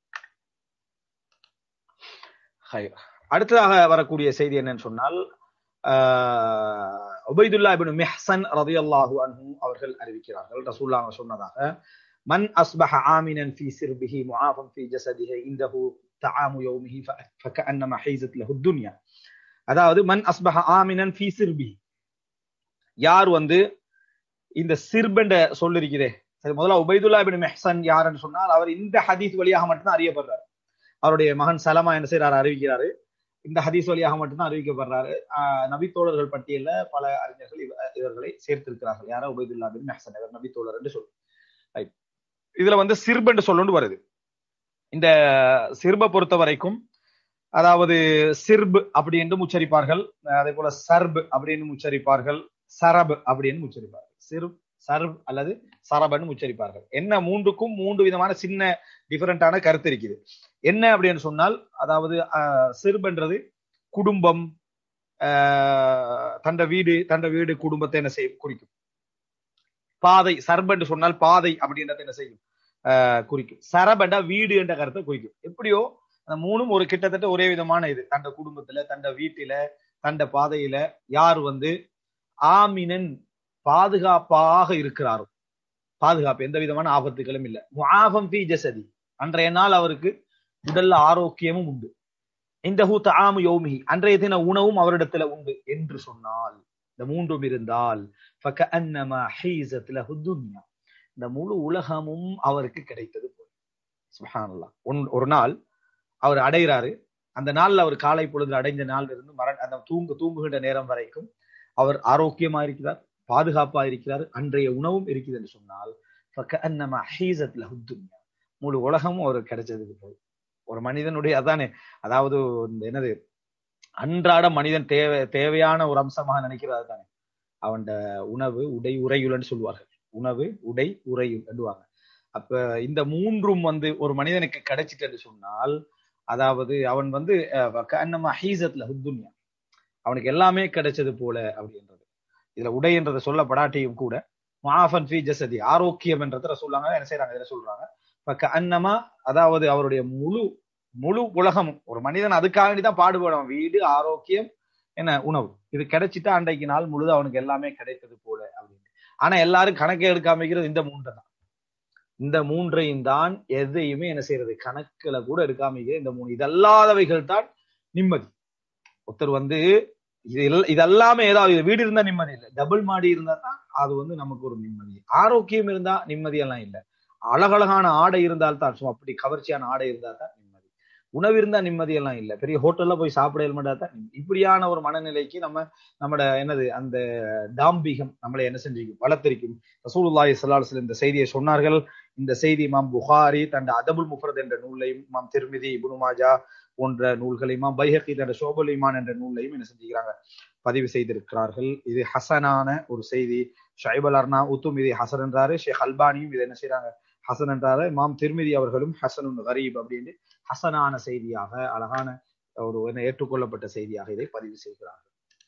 அடுத்ததாக வரக்கூடிய செய்தி என்னன்னு சொன்னால் உபைதுல்லா இபின் மெஹசன் ரதி அல்லாஹு அன்ஹு அவர்கள் அறிவிக்கிறார்கள் ரசூல்லாங்க சொன்னதாக மன் அஸ்பஹ ஆமினன் ஃபி சிர்பிஹி முஆஃபன் ஃபி ஜஸதிஹி இந்தஹு தஆமு யௌமிஹி ஃபகஅன்னமா ஹைஸத் லஹு துன்யா அதாவது மன் அஸ்பஹ ஆமினன் ஃபி சிர்பிஹி யார் வந்து இந்த சிர்பென்ற சொல்லிருக்கிறே சரி முதல்ல உபைதுல்லா பின் மெஹசன் யாருன்னு சொன்னால் அவர் இந்த ஹதீஸ் வழியாக மட்டும்தான் அறியப்படுறாரு அவருடைய மகன் சலமா என்ன செய்யறாரு அறிவிக்கிறாரு இந்த ஹதீஸ் வழியாக மட்டும்தான் அறிவிக்கப்படுறாரு நபித்தோழர்கள் பட்டியல பல அறிஞர்கள் இவர்களை சேர்த்திருக்கிறார்கள் யாரோ உபைதுல்லா பின் மெஹசன் இவர் நபித்தோழர் என்று சொல்லு இதுல வந்து சிர்ப் என்று சொல்லு வருது இந்த சிர்பை பொறுத்த வரைக்கும் அதாவது சிர்ப் அப்படி என்று உச்சரிப்பார்கள் அதே போல சர்ப் அப்படின்னு உச்சரிப்பார்கள் சரப் அப்படின்னு உச்சரிப்பார்கள் சிர்ப் சர்வ் அல்லது சரபன்னு உச்சரிப்பார்கள் என்ன மூன்றுக்கும் மூன்று விதமான சின்ன டிஃபரெண்டான கருத்து இருக்குது என்ன அப்படின்னு சொன்னால் அதாவது சிறுபன்றது குடும்பம் தண்ட வீடு தண்ட வீடு குடும்பத்தை என்ன செய்யும் குறிக்கும் பாதை சர்பன்று சொன்னால் பாதை அப்படின்றத என்ன செய்யும் குறிக்கும் சரபண்டா வீடு என்ற கருத்தை குறிக்கும் எப்படியோ அந்த மூணும் ஒரு கிட்டத்தட்ட ஒரே விதமான இது தண்ட குடும்பத்துல தண்ட வீட்டில தண்ட பாதையில யார் வந்து ஆமினன் பாதுகாப்பாக இருக்கிறாரோ பாதுகாப்பு எந்த விதமான ஆபத்துகளும் இல்லை முஆஃபம் பி ஜசதி அன்றைய நாள் அவருக்கு உடல்ல ஆரோக்கியமும் உண்டு இந்த ஹூ தாமு யோமி அன்றைய தின உணவும் அவரிடத்துல உண்டு என்று சொன்னால் இந்த மூன்றும் இருந்தால் இந்த முழு உலகமும் அவருக்கு கிடைத்தது போல் சுபஹானல்லா ஒன் ஒரு நாள் அவர் அடைகிறாரு அந்த நாள்ல அவர் காலை பொழுது அடைந்த நாள்ல இருந்து மர அந்த தூங்கு தூங்குகின்ற நேரம் வரைக்கும் அவர் ஆரோக்கியமா இருக்கிறார் பாதுகாப்பா இருக்கிறார் அன்றைய உணவும் இருக்குது என்று சொன்னால் فكأنما حيزت له الدنيا. முழு உலகமும் அவருக்கு கிடைச்சதுக்கு போய் ஒரு மனிதனுடைய அதானே அதாவது இந்த என்னது அன்றாட மனிதன் தேவை தேவையான ஒரு அம்சமாக நினைக்கிறது தானே அவன் உணவு உடை உறையுள்னு சொல்லுவார்கள் உணவு உடை உறையுள் என்றுவாங்க அப்ப இந்த மூன்றும் வந்து ஒரு மனிதனுக்கு கிடைச்சிட்டு என்று சொன்னால் அதாவது அவன் வந்து ஹீசத்ல துன்யா அவனுக்கு எல்லாமே கிடைச்சது போல அப்படின்றது இதுல உடை என்றதை சொல்லப்படாட்டியும் கூட மாஃபன் ஃபி ஜசதி ஆரோக்கியம் என்றத சொல்லாங்க என்ன செய்யறாங்க இதுல சொல்றாங்க அன்னமா அதாவது அவருடைய முழு முழு உலகமும் ஒரு மனிதன் அதுக்காக தான் பாடுபடும் வீடு ஆரோக்கியம் என்ன உணவு இது கிடைச்சிட்டா அன்றைக்கு நாள் முழுது அவனுக்கு எல்லாமே கிடைத்தது போல அப்படின்னு ஆனா எல்லாரும் கணக்கு எடுக்காமிக்கிறது இந்த மூன்று தான் இந்த மூன்றையும் தான் எதையுமே என்ன செய்யறது கணக்குல கூட எடுக்காமிக்கிறது இந்த மூணு இதல்லாதவைகள் தான் நிம்மதி ஒருத்தர் வந்து இது இதெல்லாமே ஏதாவது வீடு இருந்தா நிம்மதி இல்லை டபுள் மாடி இருந்தா தான் அது வந்து நமக்கு ஒரு நிம்மதி ஆரோக்கியம் இருந்தா நிம்மதியெல்லாம் இல்லை அழகழகான ஆடை இருந்தால் தான் சும்மா அப்படி கவர்ச்சியான ஆடை இருந்தா தான் நிம்மதி உணவு இருந்தா நிம்மதியெல்லாம் இல்லை பெரிய ஹோட்டல்ல போய் சாப்பிட மாட்டா தான் இப்படியான ஒரு மனநிலைக்கு நம்ம நம்மட என்னது அந்த டாம்பிகம் நம்மளை என்ன செஞ்சிருக்கும் வளர்த்திருக்கும் ரசூலுல்லாஹி ஸல்லல்லாஹு இந்த செய்தியை சொன்னார்கள் இந்த செய்தி இமாம் புகாரி தன் அதபுல் முஃபரத் என்ற நூலையும் இமாம் திருமிதி இப்னு மாஜா போன்ற நூல்களை இமாம் பைஹகி என்ற ஷோபுல் இமான் என்ற நூலையும் என்ன செஞ்சுக்கிறாங்க பதிவு செய்திருக்கிறார்கள் இது ஹசனான ஒரு செய்தி ஷைபல் அர்னா உத்தும் இது ஹசன் என்றாரு ஷேக் அல்பானியும் இது என்ன செய்யறாங்க ஹசன் என்றாரு இமாம் திருமிதி அவர்களும் ஹசனுன் கரீப் அப்படின்னு ஹசனான செய்தியாக அழகான ஒரு ஏற்றுக்கொள்ளப்பட்ட செய்தியாக இதை பதிவு செய்கிறார்கள்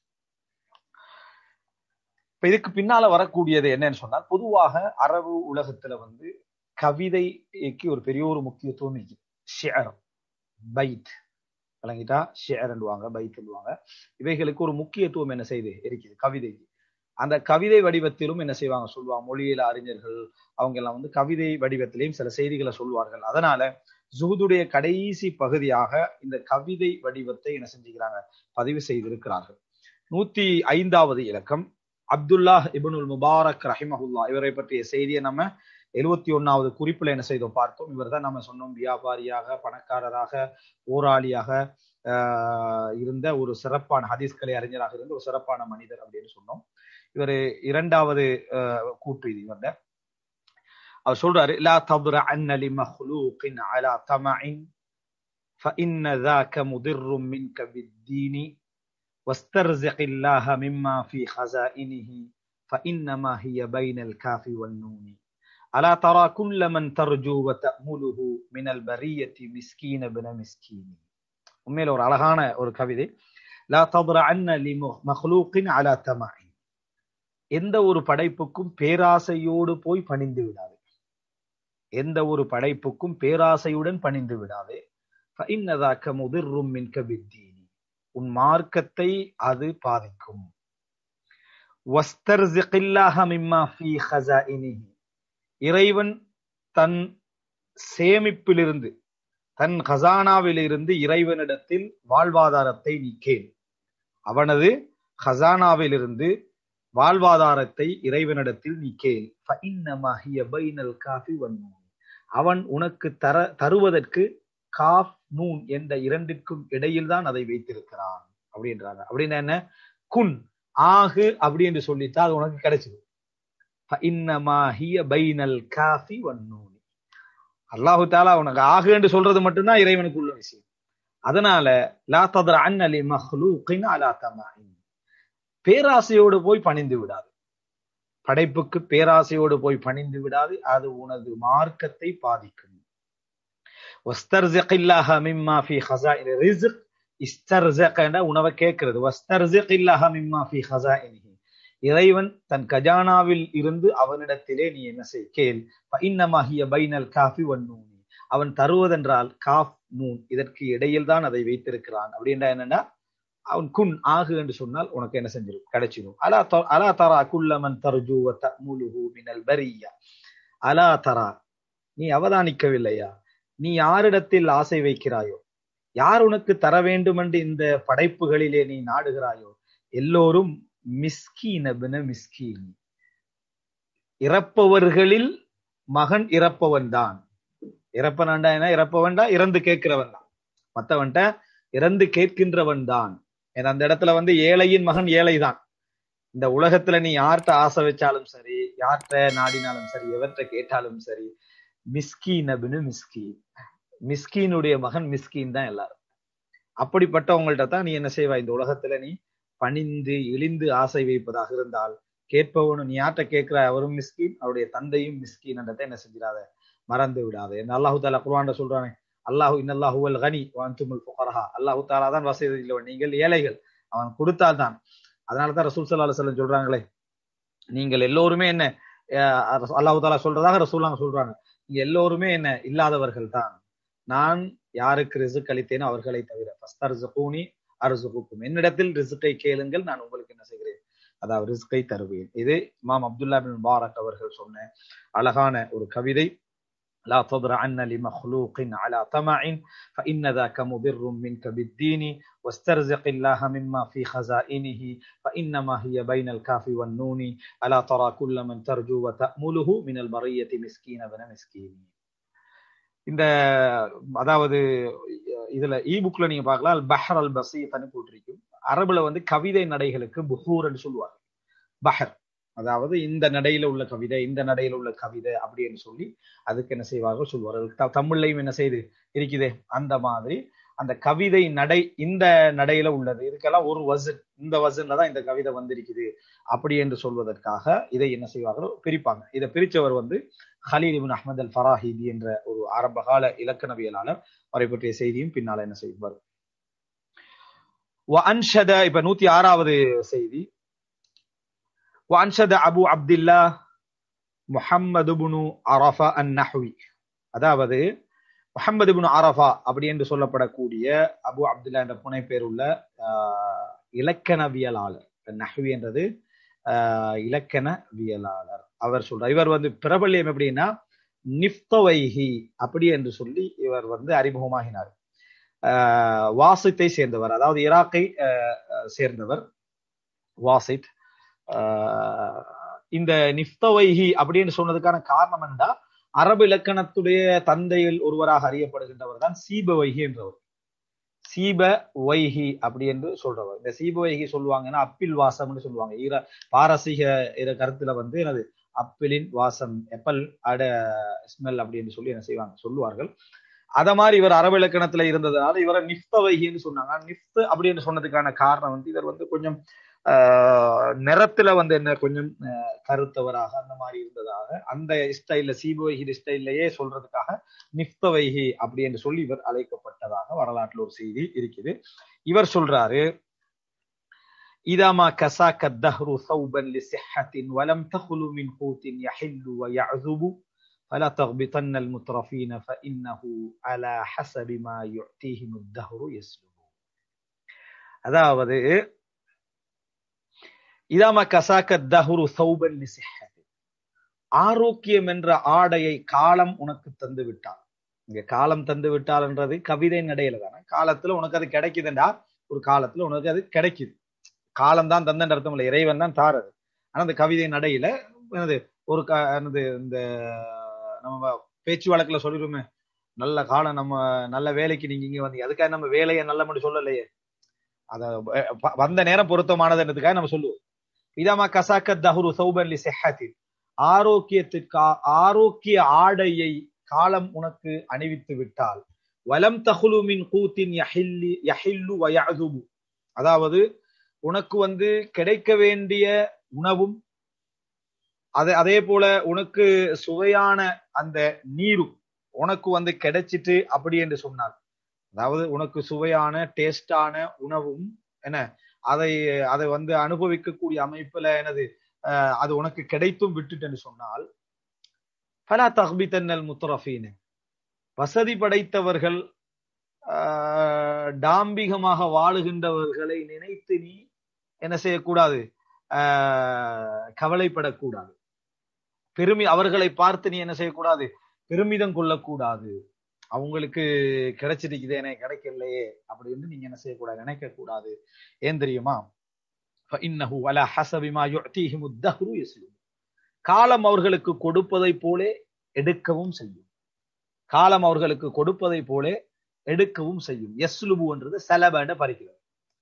இப்ப இதுக்கு பின்னால வரக்கூடியது என்னன்னு சொன்னால் பொதுவாக அரபு உலகத்துல வந்து கவிதைக்கு ஒரு பெரிய ஒரு முக்கியத்துவம் இருக்கு ஷேர் பைட் விளங்கிட்டா ஷேர்ன்னுவாங்க பைட்ன்னுவாங்க இவைகளுக்கு ஒரு முக்கியத்துவம் என்ன செய்து இருக்குது கவிதைக்கு அந்த கவிதை வடிவத்திலும் என்ன செய்வாங்க சொல்லுவாங்க மொழியியல் அறிஞர்கள் அவங்க எல்லாம் வந்து கவிதை வடிவத்திலையும் சில செய்திகளை சொல்வார்கள் அதனால ஜூதுடைய கடைசி பகுதியாக இந்த கவிதை வடிவத்தை என்ன செஞ்சுக்கிறாங்க பதிவு செய்திருக்கிறார்கள் நூத்தி ஐந்தாவது இலக்கம் அப்துல்லாஹ் இபனுல் முபாரக் ரஹிமஹுல்லா இவரை பற்றிய செய்தியை நம்ம எழுபத்தி ஒன்னாவது குறிப்புல என்ன செய்தோம் பார்த்தோம் இவர் தான் நம்ம சொன்னோம் வியாபாரியாக பணக்காரராக போராளியாக இருந்த ஒரு சிறப்பான ஹதீஸ்கலை அறிஞராக இருந்த ஒரு சிறப்பான மனிதர் அப்படின்னு சொன்னோம் இவர் இரண்டாவது கூற்று இது இவர்த அவர் சொல்றாரு லா தபுர அன்னலி மஹ்லூகின் அலா தமஇன் فإن ذاك مضر منك بالدين واسترزق الله مما في خزائنه فإنما هي بين الكاف والنون ألا ترى كل من ترجو وتأمله من البرية مسكين ابن مسكين உண்மையில ஒரு அழகான ஒரு கவிதை லா தபுர அன்ன லி மஹ்லூகின் அலா தமஇன் எந்த ஒரு படைப்புக்கும் பேராசையோடு போய் பணிந்து விடாது எந்த ஒரு படைப்புக்கும் பேராசையுடன் பணிந்து விடாது உன் மார்க்கத்தை அது பாதிக்கும் இறைவன் தன் சேமிப்பிலிருந்து தன் ஹசானாவிலிருந்து இறைவனிடத்தில் வாழ்வாதாரத்தை நீ கேள் அவனது ஹசானாவிலிருந்து வாழ்வாதாரத்தை இறைவனிடத்தில் நீ கேள் அவன் உனக்கு தர தருவதற்கு காஃப் நூன் என்ற இரண்டிற்கும் இடையில் தான் அதை வைத்திருக்கிறான் அப்படின்றாங்க அப்படின்னா என்ன குன் ஆகு அப்படி என்று சொல்லிட்டா அது உனக்கு கிடைச்சது அல்லாஹு தாலா உனக்கு ஆகு என்று சொல்றது மட்டும்தான் இறைவனுக்கு உள்ள விஷயம் அதனால லா ததர் அன்னலி மஹ்லூகின் அலா தமாயின் பேராசையோடு போய் பணிந்து விடாது படைப்புக்கு பேராசையோடு போய் பணிந்து விடாது அது உனது மார்க்கத்தை பாதிக்கும் உணவை கேட்கிறது இறைவன் தன் கஜானாவில் இருந்து அவனிடத்திலே நீ என்ன செய் கேள் பைனல் காஃபி வன்னூனி அவன் தருவதென்றால் காஃப் நூன் இதற்கு இடையில் தான் அதை வைத்திருக்கிறான் அப்படின்னா என்னன்னா அவன் குன் ஆகு என்று சொன்னால் உனக்கு என்ன செஞ்சிடும் கிடைச்சிடும் அலா அலா தரா குல்லமன் தர்ஜு தமுலுஹு மினல் பரியா அலா தரா நீ அவதானிக்கவில்லையா நீ யாரிடத்தில் ஆசை வைக்கிறாயோ யார் உனக்கு தர வேண்டும் என்று இந்த படைப்புகளிலே நீ நாடுகிறாயோ எல்லோரும் மிஸ்கீனபின மிஸ்கீன் இறப்பவர்களில் மகன் இறப்பவன் தான் இறப்பனாண்டா என்ன இறப்பவன்டா இறந்து கேட்கிறவன் தான் மத்தவன்ட்ட இறந்து கேட்கின்றவன் தான் ஏன்னா அந்த இடத்துல வந்து ஏழையின் மகன் ஏழை தான் இந்த உலகத்துல நீ யார்கிட்ட ஆசை வச்சாலும் சரி யார்கிட்ட நாடினாலும் சரி எவர்கிட்ட கேட்டாலும் சரி மிஸ்கீன் அப்படின்னு மிஸ்கீன் மிஸ்கீனுடைய மகன் மிஸ்கீன் தான் எல்லாரும் அப்படிப்பட்டவங்கள்ட்ட தான் நீ என்ன செய்வா இந்த உலகத்துல நீ பணிந்து இழிந்து ஆசை வைப்பதாக இருந்தால் கேட்பவனும் நீ யார்கிட்ட கேட்கிற அவரும் மிஸ்கீன் அவருடைய தந்தையும் மிஸ்கீன் என்றதை என்ன செஞ்சிடாத மறந்து விடாத என்ன அல்லாஹு தாலா குர்ஆன்ல சொல்றானே அல்லாஹு இன்னல்லாஹு வல் கனி வாந்துமுல் ஃபுகரஹா அல்லாஹு தாலா தான் வசதி இல்லவன் நீங்கள் ஏழைகள் அவன் கொடுத்தால் தான் அதனால தான் ரசூல் ஸல்லல்லாஹு அலைஹி வஸல்லம் சொல்றாங்களே நீங்கள் எல்லோருமே என்ன அஹ் அல்லாஹு தாலா சொல்றதாக ரசூலாங்க சொல்றாங்க நீங்க எல்லோருமே என்ன இல்லாதவர்கள் தான் நான் யாருக்கு ரிசுக் அளித்தேனோ அவர்களை தவிர ஃபஸ்தர்சுகூனி அர்சுகுக்கும் என்னிடத்தில் ரிசுக்கை கேளுங்கள் நான் உங்களுக்கு என்ன செய்கிறேன் அதாவது ரிஸ்கை தருவேன் இது இமாம் அப்துல்லா பின் முபாரக் அவர்கள் சொன்ன அழகான ஒரு கவிதை لا تضرعن لمخلوق على طمع فإن ذاك مضر منك بالدين واسترزق الله مما في خزائنه فإنما هي بين الكاف والنون ألا ترى كل من ترجو وتأمله من البرية مسكين بن مسكين இந்த அதாவது இதுல இ புக்ல நீங்க பார்க்கலாம் பஹர் அல் பசீத்னு போட்டிருக்கும் அரபுல வந்து கவிதை நடைகளுக்கு புஹூர்னு சொல்லுவாங்க பஹர் அதாவது இந்த நடையில உள்ள கவிதை இந்த நடையில உள்ள கவிதை அப்படின்னு சொல்லி அதுக்கு என்ன செய்வார்கள் சொல்வார்கள் தமிழ்லையும் என்ன செய்து இருக்குதே அந்த மாதிரி அந்த கவிதை நடை இந்த நடையில உள்ளது இதுக்கெல்லாம் ஒரு வசன் இந்த வசன்ல தான் இந்த கவிதை வந்திருக்குது அப்படி என்று சொல்வதற்காக இதை என்ன செய்வார்கள் பிரிப்பாங்க இதை பிரிச்சவர் வந்து Khalil ibn Ahmad al Farahidi என்ற ஒரு ஆரம்பகால இலக்கணவியலாளர் அவரை பற்றிய செய்தியும் பின்னால என்ன செய்வார் அன்ஷத இப்ப நூத்தி ஆறாவது செய்தி وأنشد أبو عبد الله محمد بن عرفة النحوي அதாவது முகமது பின் அரஃபா அப்படி என்று சொல்லப்படக்கூடிய அபு அப்துல்லா என்ற புனை பேர் உள்ள இலக்கணவியலாளர் நஹ்வி என்றது இலக்கணவியலாளர் அவர் சொல்றார் இவர் வந்து பிரபல்யம் எப்படின்னா நிப்தவைஹி அப்படி என்று சொல்லி இவர் வந்து அறிமுகமாகினார் வாசித்தை சேர்ந்தவர் அதாவது ஈராக்கை சேர்ந்தவர் வாசித் இந்த நிப்தவைஹி அப்படின்னு சொன்னதுக்கான காரணம் என்னடா அரபு இலக்கணத்துடைய தந்தையில் ஒருவராக அறியப்படுகின்றவர் தான் சீப வைகி என்றவர் சீப வைஹி அப்படி என்று சொல்றவர் இந்த சீப வைகி சொல்லுவாங்கன்னா அப்பில் வாசம்னு சொல்லுவாங்க ஈர பாரசீக கருத்துல வந்து எனது அப்பிலின் வாசம் எப்பல் அட ஸ்மெல் அப்படின்னு சொல்லி என்ன செய்வாங்க சொல்லுவார்கள் அத மாதிரி இவர் அரபு இலக்கணத்துல இருந்ததுனால இவரை நிஃப்த வைகின்னு சொன்னாங்க நிஃப்த் அப்படின்னு சொன்னதுக்கான காரணம் வந்து இவர் வந்து கொஞ்சம் நிறத்துல வந்து என்ன கொஞ்சம் கருத்தவராக அந்த மாதிரி இருந்ததாக அந்த ஸ்டைல்ல சீபவைகி ஸ்டைல்லையே சொல்றதுக்காக நிப்தவைகி அப்படி என்று சொல்லி இவர் அழைக்கப்பட்டதாக வரலாற்றுல ஒரு செய்தி இருக்குது இவர் சொல்றாரு إذا ما كساك الدهر ثوبا لصحة ولم تخل من قوت يحل ويعذب فلا تغبطن المترفين فإنه على حسب ما يعطيهم الدهر يسلب அதாவது இதாம கசாக்க தஹுரு சௌபன் ஆரோக்கியம் என்ற ஆடையை காலம் உனக்கு தந்து விட்டால் இங்க காலம் தந்து விட்டால் என்றது கவிதை நடையில தானே காலத்துல உனக்கு அது கிடைக்குதுண்டா ஒரு காலத்துல உனக்கு அது கிடைக்குது காலம் தான் தந்தன்ற அர்த்தம் இல்லை இறைவன் தான் தாரது ஆனா அந்த கவிதை நடையில என்னது ஒரு என்னது இந்த நம்ம பேச்சு வழக்குல சொல்லிடுமே நல்ல காலம் நம்ம நல்ல வேலைக்கு நீங்க இங்க வந்தீங்க அதுக்காக நம்ம வேலையை நல்ல மட்டும் சொல்லலையே அத வந்த நேரம் பொருத்தமானதுன்றதுக்காக நம்ம சொல்லுவோம் இதமா கசாக்க தஹுரு சௌபன்லி செஹத்தின் ஆரோக்கியத்திற்கா ஆரோக்கிய ஆடையை காலம் உனக்கு அணிவித்து விட்டால் வலம் தகுலு மின் கூத்தின் யஹில்லி யஹில்லு வயதுபு அதாவது உனக்கு வந்து கிடைக்க வேண்டிய உணவும் அதே அதே போல உனக்கு சுவையான அந்த நீரும் உனக்கு வந்து கிடைச்சிட்டு அப்படி என்று சொன்னார் அதாவது உனக்கு சுவையான டேஸ்டான உணவும் என்ன அதை அதை வந்து அனுபவிக்கக்கூடிய அமைப்புல எனது அது உனக்கு கிடைத்தும் விட்டுட்டேன்னு சொன்னால் பலா தஹ்பித்தன்னல் முத்தரஃபீன் வசதி படைத்தவர்கள் டாம்பிகமாக வாழுகின்றவர்களை நினைத்து நீ என்ன செய்யக்கூடாது கவலைப்படக்கூடாது பெருமி அவர்களை பார்த்து நீ என்ன செய்யக்கூடாது பெருமிதம் கொள்ளக்கூடாது அவங்களுக்கு கிடைச்சிருக்குது எனக்கு கிடைக்கலையே அப்படின்னு நீங்க என்ன செய்யக்கூடாது நினைக்க கூடாது ஏன் தெரியுமா காலம் அவர்களுக்கு கொடுப்பதை போலே எடுக்கவும் செய்யும் காலம் அவர்களுக்கு கொடுப்பதை போல எடுக்கவும் செய்யும் எஸ்லுபுன்றது செலபன்னு பறிக்கிறது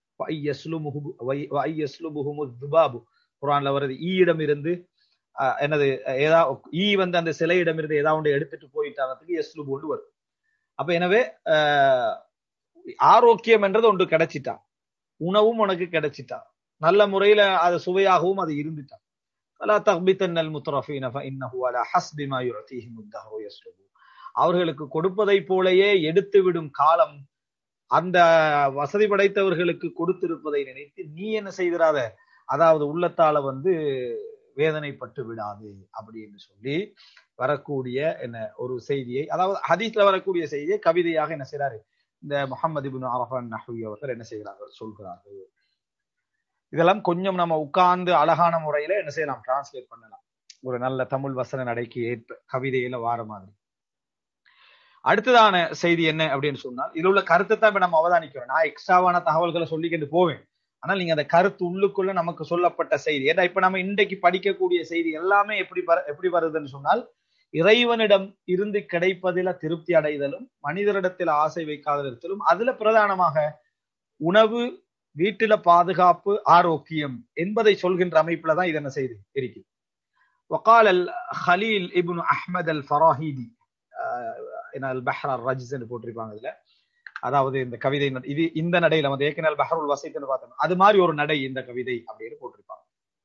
குரான்ல வருது ஈயிடம் இருந்து என்னது ஏதா ஈ வந்து அந்த சிலையிடம் இருந்து ஏதாவது ஒன்று எடுத்துட்டு போயிட்டாங்கிறதுக்கு எஸ்லுபு ஒன்று வருது அப்ப எனவே ஆரோக்கியம் என்றது ஒன்று கிடைச்சிட்டா உணவும் உனக்கு கிடைச்சிட்டா நல்ல முறையில அது சுவையாகவும் அது இருந்துட்டா فلا تغبطن المترفين فانه على حسب ما يعطيهم الدهر يسلب அவர்களுக்கு கொடுப்பதை போலயே எடுத்து விடும் காலம் அந்த வசதி படைத்தவர்களுக்கு கொடுத்திருப்பதை நினைத்து நீ என்ன செய்திராத அதாவது உள்ளத்தால வந்து வேதனைப்பட்டு விடாது அப்படின்னு சொல்லி வரக்கூடிய என்ன ஒரு செய்தியை அதாவது ஹதீஸ்ல வரக்கூடிய செய்தியை கவிதையாக என்ன செய்யறாரு இந்த முகமது இபின் அரஃபான் நஹ்வி அவர்கள் என்ன செய்கிறார்கள் சொல்கிறார்கள் இதெல்லாம் கொஞ்சம் நம்ம உட்கார்ந்து அழகான முறையில என்ன செய்யலாம் டிரான்ஸ்லேட் பண்ணலாம் ஒரு நல்ல தமிழ் வசன நடைக்கு ஏற்ப கவிதையில வார மாதிரி அடுத்ததான செய்தி என்ன அப்படின்னு சொன்னால் இதுல உள்ள கருத்தை தான் இப்ப நம்ம அவதானிக்கிறோம் நான் எக்ஸ்ட்ராவான தகவல்களை சொல்லிக்கிட்டு போவேன் ஆனால் நீங்க அந்த கருத்து உள்ளுக்குள்ள நமக்கு சொல்லப்பட்ட செய்தி ஏன்னா இப்ப நம்ம இன்றைக்கு படிக்கக்கூடிய செய்தி எல்லாமே எப்படி எப்படி வருதுன்னு சொன்னால் இறைவனிடம் இருந்து கிடைப்பதில திருப்தி அடைதலும் மனிதரிடத்தில் ஆசை வைக்காதிருத்தலும் அதுல பிரதானமாக உணவு வீட்டில பாதுகாப்பு ஆரோக்கியம் என்பதை சொல்கின்ற அமைப்புல தான் இது என்ன செய்து இருக்குது وقال الخليل ابن احمد الفراهيدي பஹ்ரார் ரஜிஸ்ன்னு போட்டிருப்பாங்க இதுல அதாவது இந்த கவிதை இது இந்த நடையில வந்து ஏற்கனவே பஹருல் வசைத்துன்னு பார்த்தோம் அது மாதிரி ஒரு நடை இந்த கவிதை அப்படின்னு போட்டிருப்பாங்க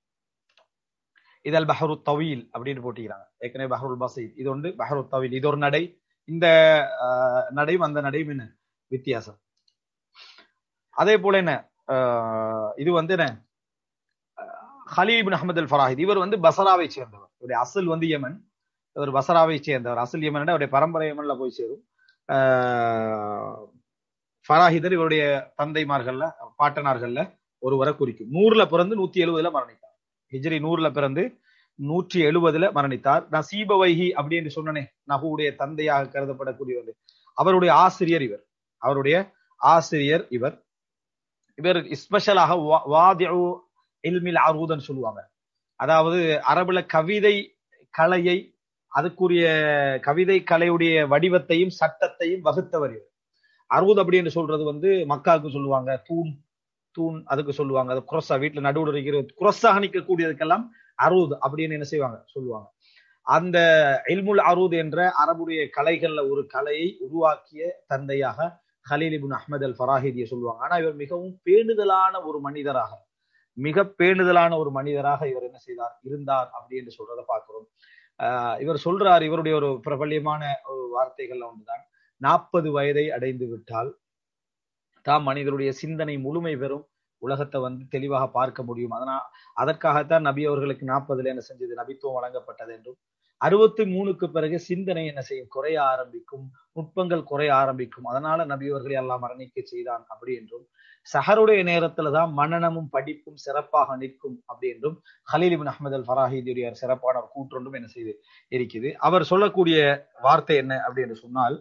இதல் பஹரு தவீல் அப்படின்னு போட்டிக்கிறாங்க ஏற்கனவே பஹருல் பசீத் இது ஒன்று பஹரு தவீல் இது ஒரு நடை இந்த நடையும் அந்த நடையும் என்ன வித்தியாசம் அதே போல என்ன இது வந்து என்ன ஹலீபின் அஹமது அல் ஃபராஹித் இவர் வந்து பசராவை சேர்ந்தவர் இவருடைய அசல் வந்து யமன் இவர் பசராவை சேர்ந்தவர் அசல் யமன் அவருடைய பரம்பரை யமன்ல போய் சேரும் ஃபராஹிதர் இவருடைய தந்தைமார்கள்ல பாட்டனார்கள்ல ஒருவரை குறிக்கும் நூறுல பிறந்து நூத்தி எழுபதுல மரணித்தார் ஹிஜ்ரி நூறுல பிறந்து நூற்றி எழுபதுல மரணித்தார் நசீப வைஹி அப்படின்னு சொன்னனே நகுவுடைய தந்தையாக கருதப்படக்கூடியவர் அவருடைய ஆசிரியர் இவர் அவருடைய ஆசிரியர் இவர் இவர் ஸ்பெஷலாக வாதிஉ இல்மில் அரூதன் சொல்லுவாங்க அதாவது அரபுல கவிதை கலையை அதுக்குரிய கவிதை கலையுடைய வடிவத்தையும் சட்டத்தையும் வகுத்தவர் இவர் அறுபது அப்படின்னு சொல்றது வந்து மக்காவுக்கு சொல்லுவாங்க தூண் தூண் அதுக்கு சொல்லுவாங்க அது குரஸா வீட்டுல நடுவில் இருக்கிற குரஸாக நிற்கக்கூடியதுக்கெல்லாம் அறுபது அப்படின்னு என்ன செய்வாங்க சொல்லுவாங்க அந்த இல்முல் அரூத் என்ற அரபுடைய கலைகள்ல ஒரு கலையை உருவாக்கிய தந்தையாக ஹலீல் இபின் அஹமது அல் ஃபராஹிதியை சொல்லுவாங்க ஆனா இவர் மிகவும் பேணுதலான ஒரு மனிதராக மிக பேணுதலான ஒரு மனிதராக இவர் என்ன செய்தார் இருந்தார் அப்படின்னு சொல்றத பார்க்கிறோம் ஆஹ் இவர் சொல்றார் இவருடைய ஒரு பிரபல்யமான ஒரு வார்த்தைகள்ல ஒன்றுதான் நாற்பது வயதை அடைந்து விட்டால் தாம் மனிதருடைய சிந்தனை முழுமை பெறும் உலகத்தை வந்து தெளிவாக பார்க்க முடியும் அதனால் அதற்காகத்தான் நபி அவர்களுக்கு நாற்பதுல என்ன செஞ்சது நபித்துவம் வழங்கப்பட்டது என்றும் அறுபத்தி மூணுக்கு பிறகு சிந்தனை என்ன செய்யும் குறைய ஆரம்பிக்கும் நுட்பங்கள் குறைய ஆரம்பிக்கும் அதனால நபி அவர்களை எல்லாம் மரணிக்க செய்தான் அப்படி என்றும் சஹருடைய நேரத்துல தான் மன்னனமும் படிப்பும் சிறப்பாக நிற்கும் அப்படி என்றும் ஹலீல் இபின் அஹமது அல் ஃபராஹிதுடைய சிறப்பான ஒரு கூற்றொன்றும் என்ன செய்து இருக்குது அவர் சொல்லக்கூடிய வார்த்தை என்ன அப்படி என்று சொன்னால்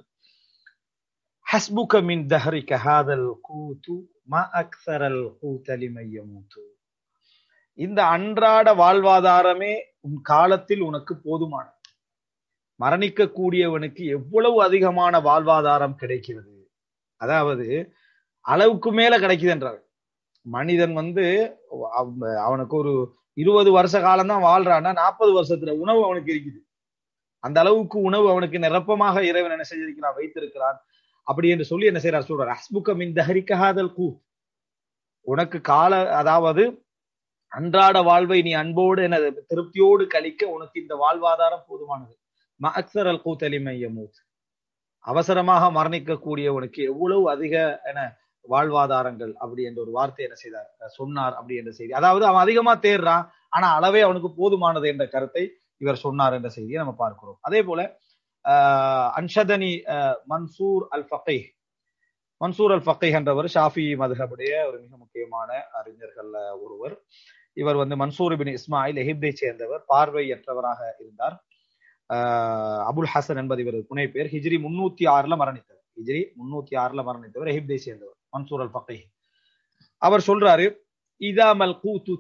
ஹஸ்புக மின் தஹரிக ஹாதல் கூத்து ம அக்சரல் கூத்தலிமை யமூத்து இந்த அன்றாட வாழ்வாதாரமே உன் காலத்தில் உனக்கு போதுமான மரணிக்க கூடியவனுக்கு எவ்வளவு அதிகமான வாழ்வாதாரம் கிடைக்கிறது அதாவது அளவுக்கு மேல கிடைக்குது என்றார் மனிதன் வந்து அவனுக்கு ஒரு இருபது வருஷ காலம் தான் வாழ்றான்னா நாற்பது வருஷத்துல உணவு அவனுக்கு இருக்குது அந்த அளவுக்கு உணவு அவனுக்கு நிரப்பமாக இறைவன் என்ன செஞ்சிருக்கிறான் வைத்திருக்கிறான் அப்படி என்று சொல்லி என்ன செய்யறார் சொல்றார் அஸ்புக்கம் இந்த ஹரிக்கஹாதல் கூ உனக்கு கால அதாவது அன்றாட வாழ்வை நீ அன்போடு எனது திருப்தியோடு கழிக்க உனக்கு இந்த வாழ்வாதாரம் போதுமானது மக்சர் அல் கூத்தலிமையமூத் அவசரமாக மரணிக்கக்கூடியவனுக்கு எவ்வளவு அதிக என வாழ்வாதாரங்கள் அப்படி என்ற ஒரு வார்த்தை என்ன செய்தார் சொன்னார் அப்படி என்ற செய்தி அதாவது அவன் அதிகமா தேடுறான் ஆனா அளவே அவனுக்கு போதுமானது என்ற கருத்தை இவர் சொன்னார் என்ற செய்தியை நம்ம பார்க்கிறோம் அதே போல அன்ஷதனி மன்சூர் அல் ஃபகை மன்சூர் அல் ஃபகை என்றவர் ஷாஃபி மதுஹபுடைய ஒரு மிக முக்கியமான அறிஞர்கள்ல ஒருவர் இவர் வந்து மன்சூர் பின் இஸ்மாயில் எஹிப்தை சேர்ந்தவர் பார்வையற்றவராக இருந்தார் அபுல் ஹசன் என்பது இவர் புனை பேர் ஹிஜ்ரி முன்னூத்தி ஆறுல மரணித்தவர் ஹிஜ்ரி முன்னூத்தி ஆறுல மரணித்தவர் எஹிப்தை சேர்ந்தவர் மன்சூர் அல் ஃபகை அவர் சொல்றாரு இதாமல் கூத்து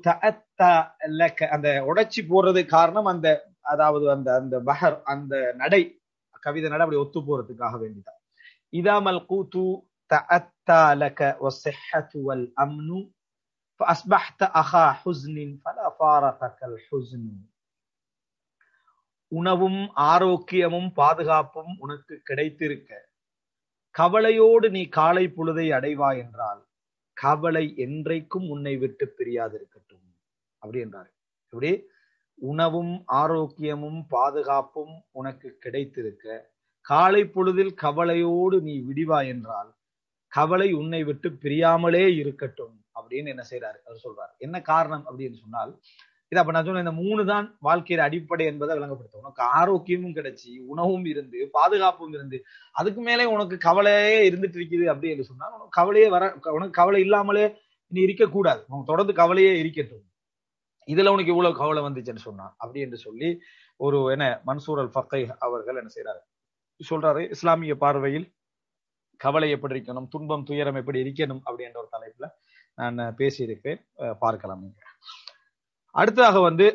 அந்த உடைச்சி போடுறது காரணம் அந்த அதாவது அந்த அந்த பஹர் அந்த நடை கவிதை நட அப்படி ஒத்து போறதுக்காக வேண்டிதான் இதாமல் கூத்து تأتى والصحة والأمن فأصبحت أخا حزن فلا فارقك الحزن உணவும் ஆரோக்கியமும் பாதுகாப்பும் உனக்கு கிடைத்திருக்க கவலையோடு நீ காலை பொழுதை அடைவாய் என்றால் கவலை என்றைக்கும் உன்னை விட்டு பிரியாதிருக்கட்டும் அப்படி என்றார் எப்படி உணவும் ஆரோக்கியமும் பாதுகாப்பும் உனக்கு கிடைத்திருக்க காலை பொழுதில் கவலையோடு நீ விடிவாய் என்றால் கவலை உன்னை விட்டு பிரியாமலே இருக்கட்டும் அப்படின்னு என்ன செய்யறாரு அவர் சொல்றாரு என்ன காரணம் அப்படின்னு சொன்னால் இது அப்ப நான் சொன்ன இந்த மூணு தான் வாழ்க்கையில அடிப்படை என்பதை விளங்கப்படுத்தும் உனக்கு ஆரோக்கியமும் கிடைச்சி உணவும் இருந்து பாதுகாப்பும் இருந்து அதுக்கு மேலே உனக்கு கவலையே இருந்துட்டு இருக்குது அப்படி என்று சொன்னால் உனக்கு கவலையே வர உனக்கு கவலை இல்லாமலே நீ இருக்கக்கூடாது உனக்கு தொடர்ந்து கவலையே இருக்கட்டும் இதுல உனக்கு இவ்வளவு கவலை வந்துச்சுன்னு சொன்னான் அப்படி என்று சொல்லி ஒரு என்ன மன்சூர் அல் ஃபக்கை அவர்கள் என்ன செய்யறாரு சொல்றாரு இஸ்லாமிய பார்வையில் கவலை எப்படி இருக்கணும் துன்பம் துயரம் எப்படி இருக்கணும் அப்படின்ற ஒரு தலைப்புல நான் பேசியிருக்கேன் பார்க்கலாம் நீங்க அடுத்ததாக வந்து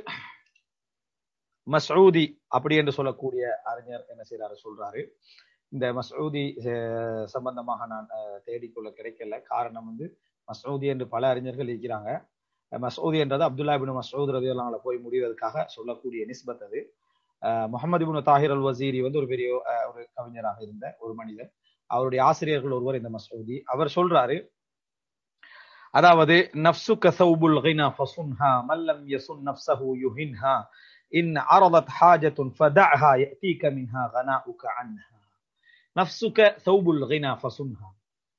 மசூதி அப்படி என்று சொல்லக்கூடிய அறிஞர் என்ன செய்யறாரு சொல்றாரு இந்த மசூதி சம்பந்தமாக நான் தேடிக்கொள்ள கிடைக்கல காரணம் வந்து மசூதி என்று பல அறிஞர்கள் இருக்கிறாங்க மசூதி என்றது அப்துல்லா பின் மசூத் ரதியல்லாங்கள போய் முடிவதற்காக சொல்லக்கூடிய நிஸ்பத் அது முகமது பின் தாஹிர் அல் வசீரி வந்து ஒரு பெரிய ஒரு கவிஞராக இருந்த ஒரு மனிதர் அவருடைய ஆசிரியர்கள் ஒருவர் இந்த மசூதி அவர் சொல்றாரு அதாவது நப்சு கசவுபுல் غنى فصنها من لم يصن نفسه يهنها إن عرضت حاجة فدعها يأتيك منها غناؤك عنها نفسك ثوب الغنى فصنها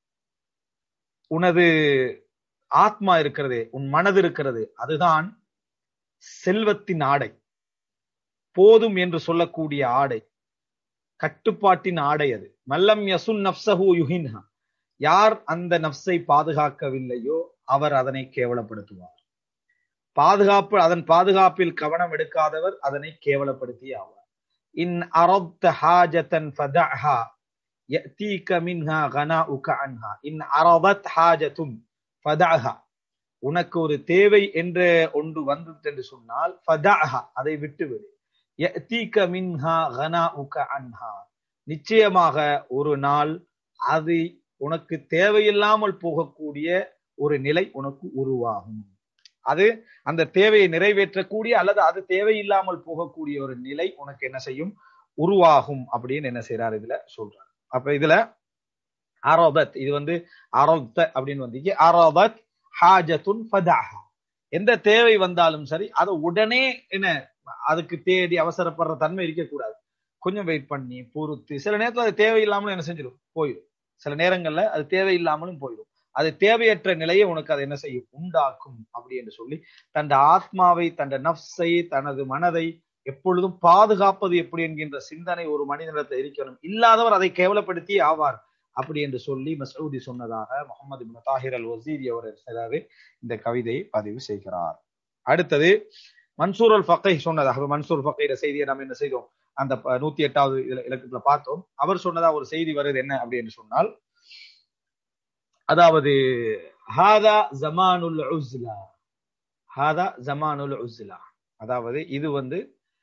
உனது ஆத்மா இருக்கிறதே உன் மனது இருக்கிறது அதுதான் செல்வத்தின் ஆடை போதும் என்று சொல்லக்கூடிய ஆடை கட்டுப்பாட்டின் ஆடை அது மல்லம் யசுன் நப்சஹு யுஹின்ஹா யார் அந்த நப்சை பாதுகாக்கவில்லையோ அவர் அதனை கேவலப்படுத்துவார் பாதுகாப்பு அதன் பாதுகாப்பில் கவனம் எடுக்காதவர் அதனை கேவலப்படுத்தி ஆவார் இன் அரப்த ஹாஜத்தன் ஃபதஹா يأتيك منها غناؤك عنها إن عرضت حاجة فدعها உனக்கு ஒரு தேவை என்ற ஒன்று வந்துட்டு என்று சொன்னால் ஃபதஹா அதை விட்டுவிடு யஅதீக மின்ஹா கனாஉக அன்ஹா நிச்சயமாக ஒரு நாள் அது உனக்கு தேவையில்லாமல் போகக்கூடிய ஒரு நிலை உனக்கு உருவாகும் அது அந்த தேவையை நிறைவேற்றக்கூடிய அல்லது அது தேவையில்லாமல் போகக்கூடிய ஒரு நிலை உனக்கு என்ன செய்யும் உருவாகும் அப்படின்னு என்ன செய்யறாரு இதுல சொல்றாரு அப்ப இதுல அரபத் இது வந்து அரப்த அப்படின்னு வந்தீங்க அரபத் ஹாஜத்துன் ஃபதாஹா எந்த தேவை வந்தாலும் சரி அதை உடனே என்ன அதுக்கு தேடி அவசரப்படுற தன்மை இருக்கக்கூடாது கொஞ்சம் வெயிட் பண்ணி பொறுத்து சில நேரத்துல அது தேவையில்லாமலும் என்ன செஞ்சிடும் போயிடும் சில நேரங்கள்ல அது தேவையில்லாமலும் போயிடும் அது தேவையற்ற நிலையை உனக்கு அதை என்ன செய்யும் உண்டாக்கும் அப்படி என்று சொல்லி தன் ஆத்மாவை தன் நப்சை தனது மனதை எப்பொழுதும் பாதுகாப்பது எப்படி என்கின்ற சிந்தனை ஒரு மனிதனிடத்தில் இருக்கணும் இல்லாதவர் அதை கேவலப்படுத்தி ஆவார் அப்படி என்று சொல்லி மசூதி சொன்னதாக முகமது பின் தாஹிர் அல் வசீரி அவர் செய்தாரு இந்த கவிதையை பதிவு செய்கிறார் அடுத்தது மன்சூர் அல் ஃபக்கை சொன்னதாக மன்சூர் ஃபக்கையிட செய்தியை நம்ம என்ன செய்தோம் அந்த நூத்தி எட்டாவது இலக்கத்துல பார்த்தோம் அவர் சொன்னதா ஒரு செய்தி வருது என்ன அப்படி என்று சொன்னால் அதாவது ஹாதா ஜமானுல் உஸ்லா ஹாதா ஜமானுல் உஸ்லா அதாவது இது வந்து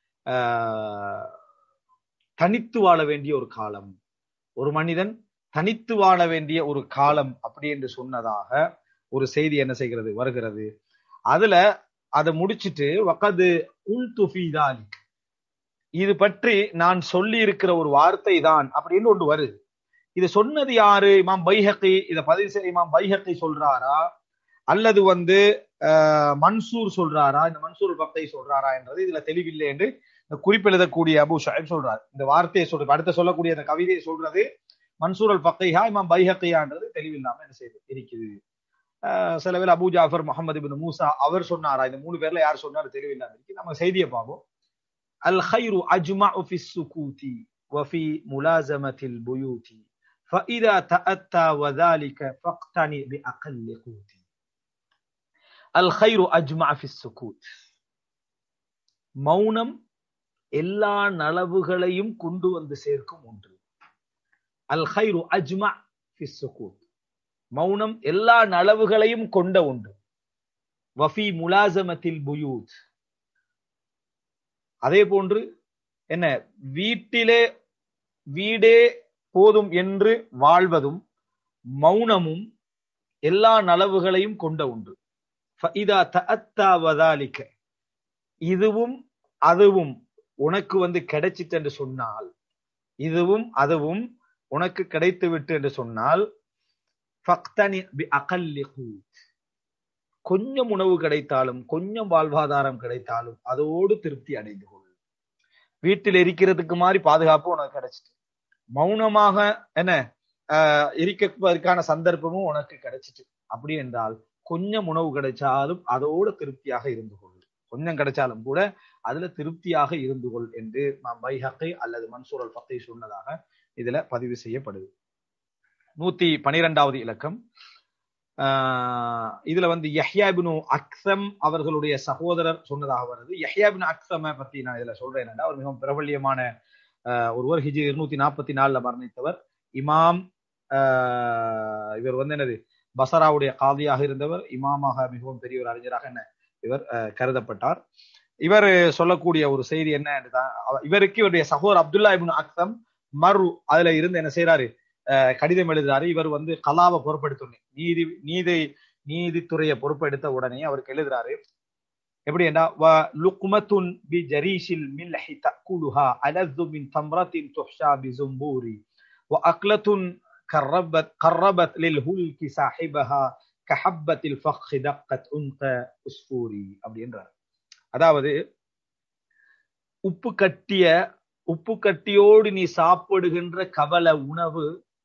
தனித்து வாழ வேண்டிய ஒரு காலம் ஒரு மனிதன் தனித்து வாழ வேண்டிய ஒரு காலம் அப்படி என்று சொன்னதாக ஒரு செய்தி என்ன செய்கிறது வருகிறது அதுல அதை முடிச்சிட்டு வக்கது உல் துஃபீதாலிக் இது பற்றி நான் சொல்லி இருக்கிற ஒரு வார்த்தை தான் அப்படின்னு ஒன்று வருது இது சொன்னது யாரு இமாம் பைஹக்கி இதை பதிவு செய்ய இமாம் பைஹக்கி சொல்றாரா அல்லது வந்து மன்சூர் சொல்றாரா இந்த மன்சூர் பக்தை சொல்றாரா என்றது இதுல தெளிவில்லை என்று குறிப்பெழுதக்கூடிய அபு ஷாஹிப் சொல்றாரு இந்த வார்த்தையை சொல்றது அடுத்த சொல்லக்கூடிய அந்த கவிதையை சொல்றது மன்சூர் அல் பக்கைஹா இமாம் பைஹக்கியான்றது தெளிவில்லாம என்ன செய்யுது இருக்குது சில பேர் அபு ஜாஃபர் முகமது பின் மூசா அவர் சொன்னாரா இந்த மூணு பேர்ல யார் சொன்னாரு தெளிவில்லாம இருக்கு நம்ம செய்தியை பார்ப்போம் அல் ஹைரு அஜ்மா ஃபி சுகூதி وفي ملازمة البيوت فإذا تأتى وذلك فاقتني بأقل قوت الخير أجمع في السكوت மௌனம் எல்லா நலவுகளையும் கொண்டு வந்து சேர்க்கும் ஒன்று அல் ஹைரு அஜ்மா சுகூத் மௌனம் எல்லா நலவுகளையும் கொண்ட ஒன்று வஃபி முலாசமத்தில் புயூத் அதே போன்று என்ன வீட்டிலே வீடே போதும் என்று வாழ்வதும் மௌனமும் எல்லா நலவுகளையும் கொண்ட உண்டு ஃபஇதா தஅத்தா வதாலிக இதுவும் அதுவும் உனக்கு வந்து கிடைச்சிட்டு என்று சொன்னால் இதுவும் அதுவும் உனக்கு கிடைத்து விட்டு என்று சொன்னால் ஃபக்தனி பி அகல்லி கூத் கொஞ்சம் உணவு கிடைத்தாலும் கொஞ்சம் வாழ்வாதாரம் கிடைத்தாலும் அதோடு திருப்தி அடைந்து கொள் வீட்டில் இருக்கிறதுக்கு மாதிரி பாதுகாப்பு உனக்கு கிடைச்சிட்டு மௌனமாக என்ன ஆஹ் இருப்பதற்கான சந்தர்ப்பமும் உனக்கு கிடைச்சிட்டு அப்படி என்றால் கொஞ்சம் உணவு கிடைச்சாலும் அதோடு திருப்தியாக இருந்து கொள் கொஞ்சம் கிடைச்சாலும் கூட அதுல திருப்தியாக இருந்து கொள் என்று பைஹக்கை அல்லது மன்சூர் அல் ஃபத்தை சொன்னதாக இதுல பதிவு செய்யப்படுது நூத்தி பனிரெண்டாவது இலக்கம் ஆஹ் இதுல வந்து யஹ்யாபினு அக்சம் அவர்களுடைய சகோதரர் சொன்னதாக வருது யஹ்யாபின் அக்சம பத்தி நான் இதுல சொல்றேன் என்னன்னா அவர் மிகவும் பிரபல்யமான ஒருவர் ஹிஜி இருநூத்தி நாற்பத்தி நாலுல மரணித்தவர் இமாம் இவர் வந்து என்னது பசராவுடைய காதியாக இருந்தவர் இமாமாக மிகவும் பெரிய ஒரு அறிஞராக என்ன இவர் கருதப்பட்டார் இவர் சொல்லக்கூடிய ஒரு செய்தி என்ன இவருக்கு இவருடைய சகோதரர் அப்துல்லா இபின் அக்சம் மறு அதுல இருந்து என்ன செய்யறாரு கடிதம் எழுதுறாரு இவர் வந்து கலாவை பொறுப்பெடுத்தோடனே நீதி நீதி நீதித்துறையை பொறுப்பெடுத்த உடனே அவருக்கு எழுதுறாரு எப்படி என்ன லுக்மத்துன் பி ஜரீஷில் மில்லஹி தக்குலுஹா அலது மின் தம்ரத்தின் துஹ்ஷா பி ஜும்பூரி وأكلة قربت قربت للهلك صاحبها كحبة الفخ دقت عنق أسفوري அப்படின்றார் அதாவது உப்பு கட்டிய உப்பு கட்டியோடு நீ சாப்பிடுகின்ற கவல உணவு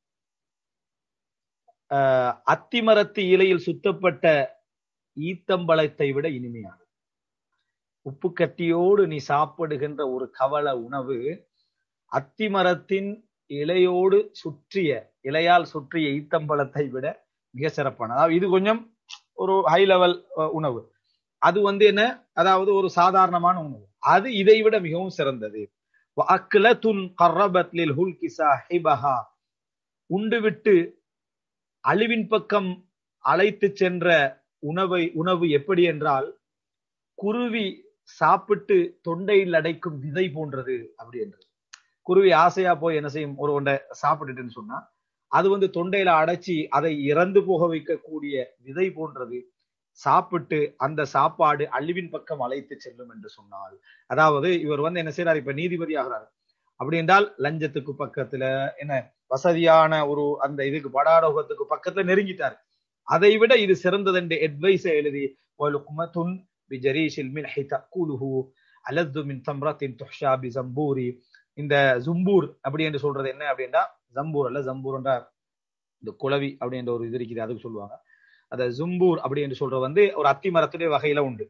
அத்திமரத்து இலையில் சுத்தப்பட்ட ஈத்தம்பழத்தை விட இனிமையானது உப்பு கட்டியோடு நீ சாப்பிடுகின்ற ஒரு கவல உணவு அத்திமரத்தின் இலையோடு சுற்றிய இலையால் சுற்றிய ஈத்தம்பழத்தை விட மிக சிறப்பான அதாவது இது கொஞ்சம் ஒரு ஹை லெவல் உணவு அது வந்து என்ன அதாவது ஒரு சாதாரணமான உணவு அது இதை விட மிகவும் சிறந்தது உண்டு விட்டு அழிவின் பக்கம் அழைத்து சென்ற உணவை உணவு எப்படி என்றால் குருவி சாப்பிட்டு தொண்டையில் அடைக்கும் விதை போன்றது அப்படி என்றது குருவி ஆசையா போய் என்ன செய்யும் ஒரு ஒன்றை சாப்பிட்டுட்டுன்னு சொன்னா அது வந்து தொண்டையில அடைச்சி அதை இறந்து போக வைக்கக்கூடிய விதை போன்றது சாப்பிட்டு அந்த சாப்பாடு அழிவின் பக்கம் அழைத்து செல்லும் என்று சொன்னால் அதாவது இவர் வந்து என்ன செய்யறாரு இப்ப நீதிபதி ஆகிறாரு அப்படி என்றால் லஞ்சத்துக்கு பக்கத்துல என்ன வசதியான ஒரு அந்த இதுக்கு படாரோகத்துக்கு பக்கத்துல நெருங்கிட்டாரு அதை விட இது சிறந்தது என்று அட்வைஸ எழுதி துன் பிஜரீஷில் மின் தக்குலுஹு அலத்து மின் தம்ரத்தின் துஹ்ஷா பி ஜம்பூரி இந்த ஜும்பூர் அப்படி என்று சொல்றது என்ன அப்படின்னா ஜம்பூர் அல்ல ஜம்பூர்ன்றா இந்த குளவி அப்படின்ற ஒரு இது இருக்குது அதுக்கு சொல்லுவாங்க அந்த ஜும்பூர் அப்படி என்று சொல்றது வந்து ஒரு அத்தி மரத்துடைய வகையில உண்டு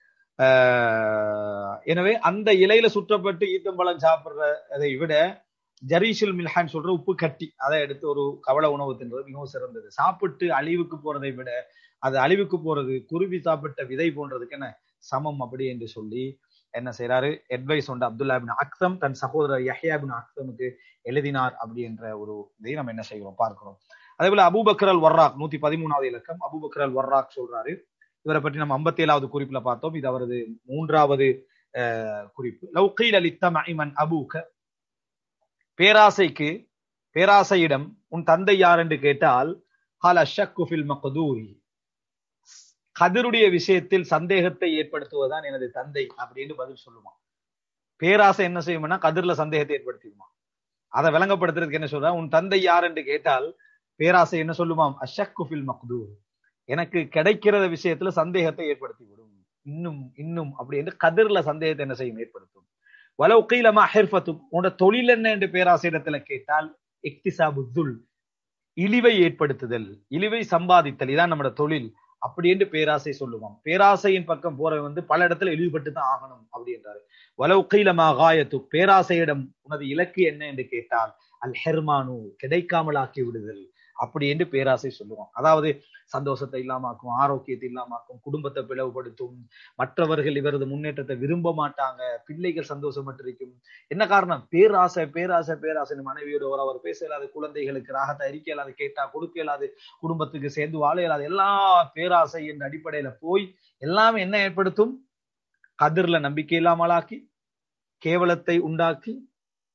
எனவே அந்த இலையில சுற்றப்பட்டு ஈத்தம்பழம் சாப்பிடுறதை விட ஜரீஷில் மில்ஹான் சொல்ற உப்பு கட்டி அதை எடுத்து ஒரு கவல உணவு தின்றது மிகவும் சிறந்தது சாப்பிட்டு அழிவுக்கு போறதை விட அது அழிவுக்கு போறது குருவி சாப்பிட்ட விதை போன்றதுக்கு என்ன சமம் அப்படி என்று சொல்லி என்ன செய்யறாரு அட்வைஸ் உண்டு அப்துல்லா பின் அக்சம் தன் சகோதரர் யஹ்யா பின் அக்சமுக்கு எழுதினார் அப்படி என்ற ஒரு இதை நம்ம என்ன செய்கிறோம் பார்க்கிறோம் அதே போல அபூபக்கர் அல் வர்ராக் நூத்தி பதிமூணாவது இலக்கம் அபூபக்கர் அல் வர்ராக் சொல்றாரு இவரை பற்றி நம்ம ஐம்பத்தி ஏழாவது குறிப்புல பார்த்தோம் இது அவரது மூன்றாவது குறிப்பு லவ்கீல் அலி தமன் அபூக்க பேராசைக்கு பேராசையிடம் உன் தந்தை யார் என்று கேட்டால் ஹால் அஷக்கு ஃபில் மக்தூரி கதிருடைய விஷயத்தில் சந்தேகத்தை ஏற்படுத்துவதுதான் எனது தந்தை அப்படின்னு பதில் சொல்லுவான் பேராசை என்ன செய்யும்னா கதிர்ல சந்தேகத்தை ஏற்படுத்திடுமா அதை விளங்கப்படுத்துறதுக்கு என்ன சொல்ற உன் தந்தை யார் என்று கேட்டால் பேராசை என்ன சொல்லுமாம் அஷக்கு ஃபில் மக்தூர் எனக்கு கிடைக்கிறத விஷயத்துல சந்தேகத்தை ஏற்படுத்தி விடும் இன்னும் இன்னும் அப்படி என்று கதிர்ல சந்தேகத்தை என்ன செய்யும் ஏற்படுத்தும் வலவு கீழமா ஹெர்ஃபத்து உன்னோட தொழில் என்ன என்று பேராசை இடத்துல கேட்டால் இக்திசாபுத்துல் இழிவை ஏற்படுத்துதல் இழிவை சம்பாதித்தல் இதான் நம்மளோட தொழில் அப்படி என்று பேராசை சொல்லுவான் பேராசையின் பக்கம் போறவன் வந்து பல இடத்துல இழிவுபட்டு தான் ஆகணும் அப்படி என்றாரு வலவு கீழமா காயத்து பேராசையிடம் உனது இலக்கு என்ன என்று கேட்டால் அல் ஹெர்மானு கிடைக்காமல் ஆக்கி விடுதல் அப்படி என்று பேராசை சொல்லுவோம் அதாவது சந்தோஷத்தை இல்லாமாக்கும் ஆரோக்கியத்தை இல்லாமாக்கும் குடும்பத்தை பிளவுபடுத்தும் மற்றவர்கள் இவரது முன்னேற்றத்தை விரும்ப மாட்டாங்க பிள்ளைகள் சந்தோஷமற்றிருக்கும் என்ன காரணம் பேராசை பேராசை பேராசை மனைவியோட ஒரு அவர் பேச இயலாது குழந்தைகளுக்கு ராகத்தை அறிக்க இயலாது கேட்டா கொடுக்க இயலாது குடும்பத்துக்கு சேர்ந்து வாழ இயலாது எல்லா பேராசை என்ற அடிப்படையில போய் எல்லாமே என்ன ஏற்படுத்தும் கதிர்ல நம்பிக்கை இல்லாமலாக்கி கேவலத்தை உண்டாக்கி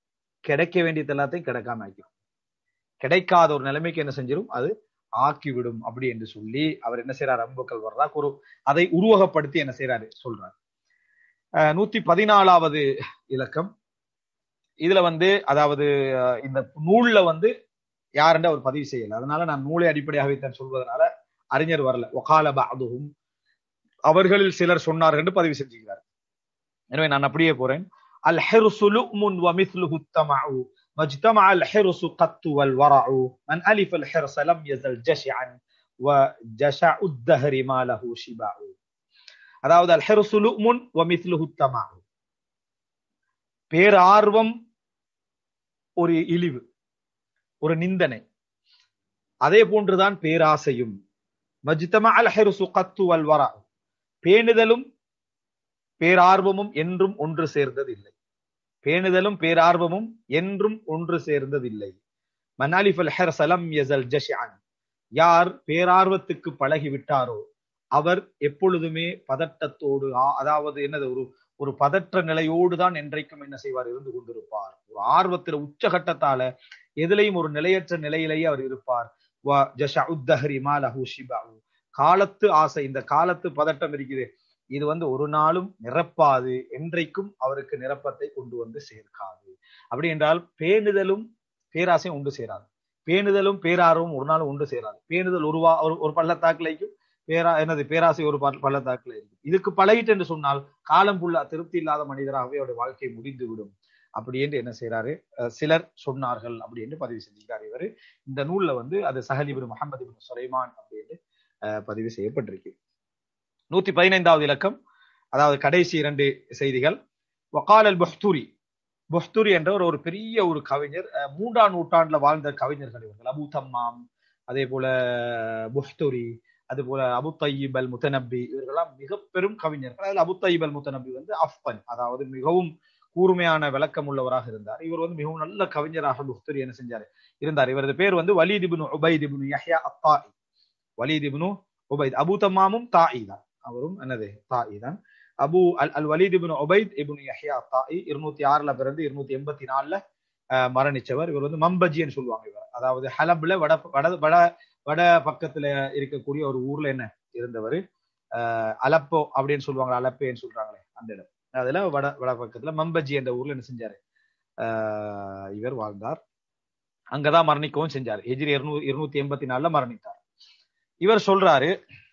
கிடைக்க வேண்டியது எல்லாத்தையும் கிடைக்காம ஆக்கிடும் கிடைக்காத ஒரு நிலைமைக்கு என்ன செஞ்சிடும் அது ஆக்கிவிடும் அப்படி என்று சொல்லி அவர் என்ன செய்யறாரு அம்புக்கள் வர்றா ஒரு அதை உருவகப்படுத்தி என்ன செய்யறாரு சொல்றாரு அஹ் நூத்தி பதினாலாவது இலக்கம் இதுல வந்து அதாவது அஹ் இந்த நூல்ல வந்து யாருன்ற அவர் பதிவு செய்யல அதனால நான் நூலை அடிப்படையாக வைத்தான் சொல்வதனால அறிஞர் வரல ஒகால பாதுகும் அவர்களில் சிலர் சொன்னார்கள் என்று பதிவு செஞ்சுக்கிறார் எனவே நான் அப்படியே போறேன் அல் ஹெருசு லுக்முன் வ மிஸ்லுஹு தமஉ مجتمع الحرص قط والورع من ألف الحرص لم يزل جشعا وجشع الدهر ما له شبع அதாவது அல் ஹெருசு லுக்முன் வ மிஸ்லுஹு தமஉ பேரார்வம் ஒரு இழிவு ஒரு நிந்தனை அதே போன்றுதான் பேராசையும் மஜ்தம அல் ஹெருசு கத்து வல் வரா பேணுதலும் பேரார்வமும் என்றும் ஒன்று சேர்ந்ததில்லை பேணுதலும் பேரார்வமும் என்றும் ஒன்று சேர்ந்ததில்லை மனாலிஃபல் ஹெர்சலம் யசல் ஜஷான் யார் பேரார்வத்துக்கு பழகி விட்டாரோ அவர் எப்பொழுதுமே பதட்டத்தோடு அதாவது என்னது ஒரு ஒரு பதற்ற நிலையோடு தான் என்றைக்கும் என்ன செய்வார் இருந்து கொண்டிருப்பார் ஒரு ஆர்வத்தில் உச்சகட்டத்தால எதிலையும் ஒரு நிலையற்ற நிலையிலேயே அவர் இருப்பார் காலத்து ஆசை இந்த காலத்து பதட்டம் இருக்குது இது வந்து ஒரு நாளும் நிரப்பாது என்றைக்கும் அவருக்கு நிரப்பத்தை கொண்டு வந்து சேர்க்காது அப்படி என்றால் பேணுதலும் பேராசையும் உண்டு சேராது பேணுதலும் பேரார்வம் ஒரு நாளும் உண்டு சேராது பேணுதல் உருவா ஒரு பள்ளத்தாக்குலைக்கும் பேரா என்னது பேராசை ஒரு பள்ளத்தாக்குல இருக்கும் இதுக்கு பழகிட்டு என்று சொன்னால் காலம் புல்லா திருப்தி இல்லாத மனிதராகவே அவருடைய வாழ்க்கை முடிந்து விடும் அப்படி என்று என்ன செய்யறாரு சிலர் சொன்னார்கள் அப்படி என்று பதிவு செஞ்சுக்கிறார் இவர் இந்த நூல்ல வந்து அது சஹலிபின் முகமது பின் சுலைமான் அப்படின்னு பதிவு செய்யப்பட்டிருக்கு நூத்தி பதினைந்தாவது இலக்கம் அதாவது கடைசி இரண்டு செய்திகள் வக்காலல் புஹ்துரி புஹ்துரி என்ற ஒரு பெரிய ஒரு கவிஞர் மூன்றாம் நூற்றாண்டுல வாழ்ந்த கவிஞர்கள் இவர்கள் அபு தம்மாம் அதே போல புஹ்துரி அது போல அபு தையீப் அல் முத்தனப்பி இவர்களெல்லாம் மிக பெரும் கவிஞர்கள் அதில் அபு தையீப் அல் முத்தனப்பி வந்து அஃபன் அதாவது மிகவும் கூர்மையான விளக்கம் உள்ளவராக இருந்தார் இவர் வந்து மிகவும் நல்ல கவிஞராக புஹ்துரி என்ன செஞ்சாரு இருந்தார் இவரது பேர் வந்து வலீதிபின் உபைதிபின் யஹ்யா அத்தாஇ வலீதிபின் உபைத் அபு தம்மாமும் தாஇ தான் அவரும் என்னது தாஇ தான் Abu al al Walid ibn Ubaid ibn Yahya Tai இருநூத்தி ஆறுல பிறந்து இருநூத்தி எண்பத்தி நாலுல மரணிச்சவர் இவர் வந்து மம்பஜின்னு சொல்லுவாங்க இவர் அதாவது ஹலப்ல வட வட வட வட பக்கத்துல இருக்கக்கூடிய ஒரு ஊர்ல என்ன இருந்தவர் அலப்போ அப்படின்னு சொல்லுவாங்க அலப்பேன்னு சொல்றாங்களே அந்த இடம் அதுல வட வட பக்கத்துல மம்பஜி என்ற ஊர்ல என்ன செஞ்சாரு இவர் வாழ்ந்தார் அங்கதான் மரணிக்கவும் செஞ்சார் எஜிரி இருநூறு இருநூத்தி எண்பத்தி நாலுல மரணித்தார் இவர் சொல்றாரு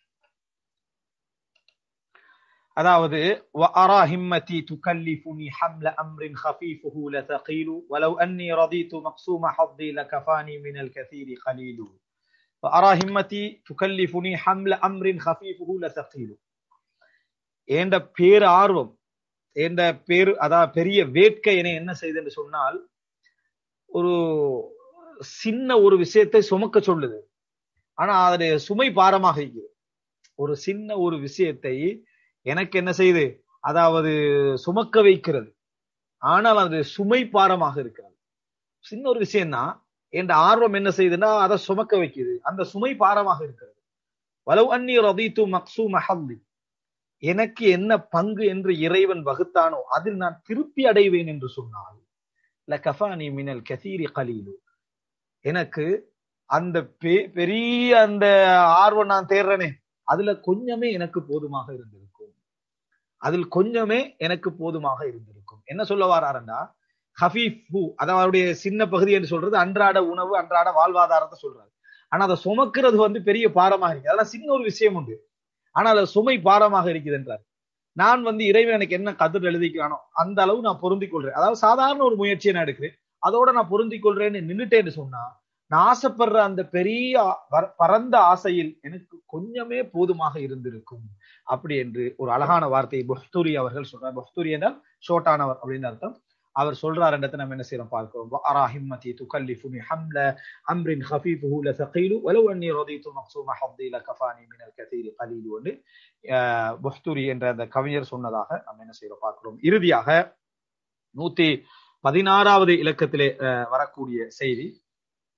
அதாவது وأرى همتي تكلفني حمل أمر خفيفه لثقيل ولو أني رضيت مقسوم حظي لكفاني من الكثير قليل وأرى همتي تكلفني حمل أمر خفيفه لثقيل ஏண்ட பேர் ஆர்வம் ஏண்ட பேர் அதாவது பெரிய வேட்கை என என்ன செய்துன்னு சொன்னால் ஒரு சின்ன ஒரு விஷயத்தை சுமக்க சொல்லுது ஆனா அதனுடைய சுமை பாரமாக இருக்குது ஒரு சின்ன ஒரு விஷயத்தை எனக்கு என்ன செய்யுது அதாவது சுமக்க வைக்கிறது ஆனால் அது சுமை பாரமாக இருக்கிறது சின்ன ஒரு விஷயம்தான் என்ற ஆர்வம் என்ன செய்யுதுன்னா அதை சுமக்க வைக்குது அந்த சுமை பாரமாக இருக்கிறது வலவு அந்நி ரதீத்து மக்சூ மஹல்லி எனக்கு என்ன பங்கு என்று இறைவன் வகுத்தானோ அதில் நான் திருப்தி அடைவேன் என்று சொன்னால் ல கஃபானி மினல் கசீரி கலீலு எனக்கு அந்த பெரிய அந்த ஆர்வம் நான் தேடுறேனே அதுல கொஞ்சமே எனக்கு போதுமாக இருந்திருக்கும் அதில் கொஞ்சமே எனக்கு போதுமாக இருந்திருக்கும் என்ன சொல்ல வாராருன்னா ஹபீஃபு அதாவது சின்ன பகுதி என்று சொல்றது அன்றாட உணவு அன்றாட வாழ்வாதாரத்தை சொல்றாரு ஆனா அதை சுமக்கிறது வந்து பெரிய பாரமாக இருக்கு அதெல்லாம் சின்ன ஒரு விஷயம் உண்டு ஆனா அது சுமை பாரமாக இருக்குது என்றார் நான் வந்து இறைவன் எனக்கு என்ன கதிர் எழுதிக்கிறானோ அந்த அளவு நான் பொருந்திக் கொள்றேன் அதாவது சாதாரண ஒரு முயற்சியை நான் எடுக்கிறேன் அதோட நான் பொருந்திக் கொள்றேன்னு நின்னுட்டேன்னு சொன்னா நான் ஆசைப்படுற அந்த பெரிய பரந்த ஆசையில் எனக்கு கொஞ்சமே போதுமாக இருந்திருக்கும் அப்படி என்று ஒரு அழகான வார்த்தையை புஹ்தூரி அவர்கள் சொல்றார் புஹ்தூரி என்றால் ஷோட்டானவர் அப்படின்னு அர்த்தம் அவர் சொல்றார் இடத்தை நம்ம என்ன செய்யறோம் பார்க்கிறோம் அரா ஹிம்மதி துகல்லிஃபுனி ஹம்ல அம்ரின் ஹஃபீஃபுஹு லஸகீலு வலவ் அன்னி ரதீது மக்சூம ஹஃதி லகஃபானி மினல் கதீரி கலீலு என்று புஹ்தூரி என்ற அந்த கவிஞர் சொன்னதாக நம்ம என்ன செய்யறோம் பார்க்கிறோம் இறுதியாக நூத்தி பதினாறாவது இலக்கத்திலே வரக்கூடிய செய்தி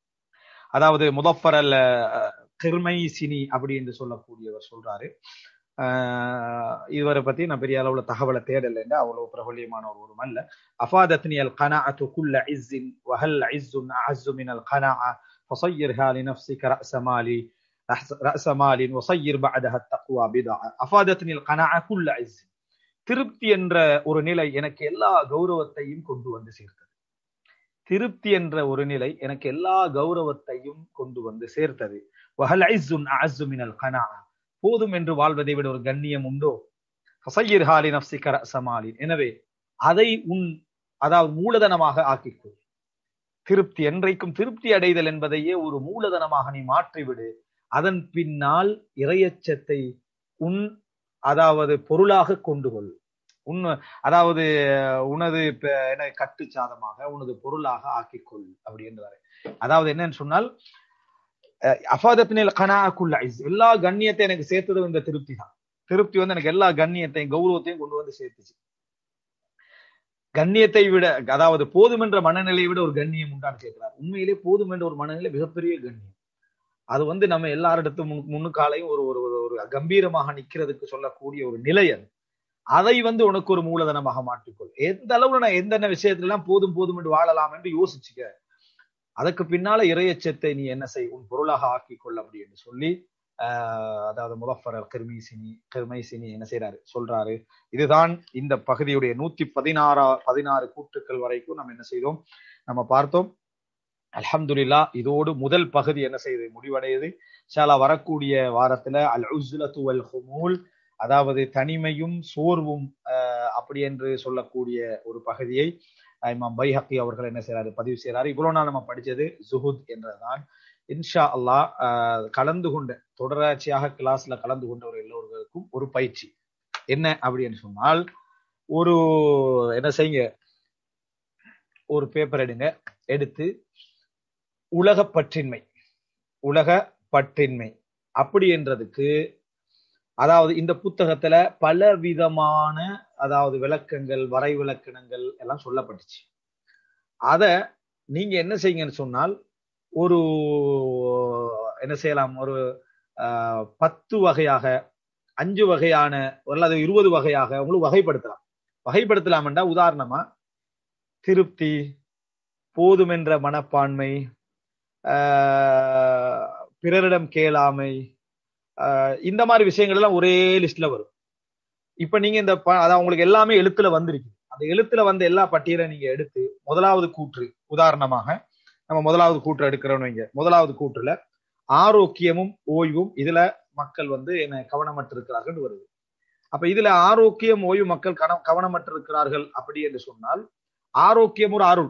அதாவது முதஃபர் அல் கிர்மை சினி அப்படி என்று சொல்லக்கூடியவர் சொல்றாரு ஆஹ் இவரை பத்தி நான் பெரிய அளவுல தகவலை தேடல அவ்வளவு பிரபல்யமான ஒரு ஒரு அல்ல அஃபாதத்னி அல் கனாஅத்து குல்ல இஸ்ஸின் வஹல் இஸ்ஸுன் அஅஸ்ஸு மின் அல் கனாஅ ஃபஸய்யிர்ஹா லினஃப்ஸிக ரஅஸ மாலி ரஅஸ மாலின் வஸய்யிர் பஅதஹ தக்வா பிதா அஃபாதத்னி அல் கனாஅ குல்ல இஸ்ஸின் திருப்தி என்ற ஒரு நிலை எனக்கு எல்லா கௌரவத்தையும் கொண்டு வந்து சேர்த்தது திருப்தி என்ற ஒரு நிலை எனக்கு எல்லா கௌரவத்தையும் கொண்டு வந்து சேர்த்தது வஹல் ஐஸுன் அஅஸ்ஸு மினல் கனாஅ போதும் என்று வாழ்வதை விட ஒரு கண்ணியம் உண்டோ ஃபஸய்யிர் ஹாலி நஃப்ஸிக ரஅஸமாலின் எனவே அதை உன் அதாவது மூலதனமாக ஆக்கிக்கொள் திருப்தி என்றைக்கும் திருப்தி அடைதல் என்பதையே ஒரு மூலதனமாக நீ மாற்றிவிடு அதன் பின்னால் இறையச்சத்தை உன் அதாவது பொருளாக கொண்டு கொள் உன் அதாவது உனது இப்ப என்ன கட்டு சாதமாக உனது பொருளாக ஆக்கிக்கொள் அப்படின்றாரு அதாவது என்னன்னு சொன்னால் அஃபாதத்தினில் கனாக்குள்ள எல்லா கண்ணியத்தை எனக்கு சேர்த்தது இந்த திருப்தி தான் திருப்தி வந்து எனக்கு எல்லா கண்ணியத்தையும் கௌரவத்தையும் கொண்டு வந்து சேர்த்துச்சு கண்ணியத்தை விட அதாவது போதும் என்ற மனநிலையை விட ஒரு கண்ணியம் உண்டான்னு கேட்கிறார் உண்மையிலே போதும் என்ற ஒரு மனநிலை மிகப்பெரிய கண்ணியம் அது வந்து நம்ம எல்லாரிடத்தும் முன்னுக்காலையும் ஒரு ஒரு ஒரு கம்பீரமாக நிக்கிறதுக்கு சொல்லக்கூடிய ஒரு நிலை அது அதை வந்து உனக்கு ஒரு மூலதனமாக மாற்றிக்கொள் எந்த அளவுல நான் எந்தெந்த விஷயத்துல எல்லாம் போதும் போதும் என்று வாழலாம் என்று யோசிச்சுக்க அதுக்கு பின்னால இறையச்சத்தை நீ என்ன செய் உன் பொருளாக ஆக்கிக்கொள் அப்படி என்று சொல்லி ஆஹ் அதாவது முதஃபர் கிருமிசினி கிருமைசினி என்ன செய்யறாரு சொல்றாரு இதுதான் இந்த பகுதியுடைய நூத்தி பதினாறா பதினாறு கூற்றுக்கள் வரைக்கும் நம்ம என்ன செய்தோம் நம்ம பார்த்தோம் அல்ஹம்துலில்லா இதோடு முதல் பகுதி என்ன செய்யுது முடிவடையுது ஷாலா வரக்கூடிய வாரத்துல அல் உஸ்லத்து வல் ஹுமூல் அதாவது தனிமையும் சோர்வும் அப்படி என்று சொல்லக்கூடிய ஒரு பகுதியை இமாம் பைஹக்கி அவர்கள் என்ன செய்யறாரு பதிவு செய்யறாரு இவ்வளவு நாள் நம்ம படிச்சது ஜுஹுத் என்றதான் இன்ஷா அல்லா கலந்து கொண்ட தொடராட்சியாக கிளாஸ்ல கலந்து கொண்ட ஒரு எல்லோருக்கும் ஒரு பயிற்சி என்ன அப்படின்னு சொன்னால் ஒரு என்ன செய்யுங்க ஒரு பேப்பர் எடுங்க எடுத்து உலக பற்றின்மை உலக பற்றின்மை அப்படி என்றதுக்கு அதாவது இந்த புத்தகத்துல பல விதமான அதாவது விளக்கங்கள் வரை விளக்கணங்கள் எல்லாம் சொல்லப்பட்டுச்சு அத நீங்க என்ன செய்யுங்கன்னு சொன்னால் ஒரு என்ன செய்யலாம் ஒரு பத்து வகையாக அஞ்சு வகையான அல்லது இருபது வகையாக உங்களுக்கு வகைப்படுத்தலாம் வகைப்படுத்தலாம்டா உதாரணமா திருப்தி போதுமென்ற மனப்பான்மை பிறரிடம் கேளாமை இந்த மாதிரி விஷயங்கள் எல்லாம் ஒரே லிஸ்ட்ல வரும் இப்ப நீங்க இந்த அதான் உங்களுக்கு எல்லாமே எழுத்துல வந்திருக்கு அந்த எழுத்துல வந்த எல்லா பட்டியலை நீங்க எடுத்து முதலாவது கூற்று உதாரணமாக நம்ம முதலாவது கூற்று எடுக்கிறோம்னு வைங்க முதலாவது கூற்றுல ஆரோக்கியமும் ஓய்வும் இதுல மக்கள் வந்து என்ன கவனமற்று இருக்கிறார்கள் வருது அப்ப இதுல ஆரோக்கியம் ஓய்வு மக்கள் கவனமற்று இருக்கிறார்கள் அப்படி என்று சொன்னால் ஆரோக்கியம் ஒரு அருள்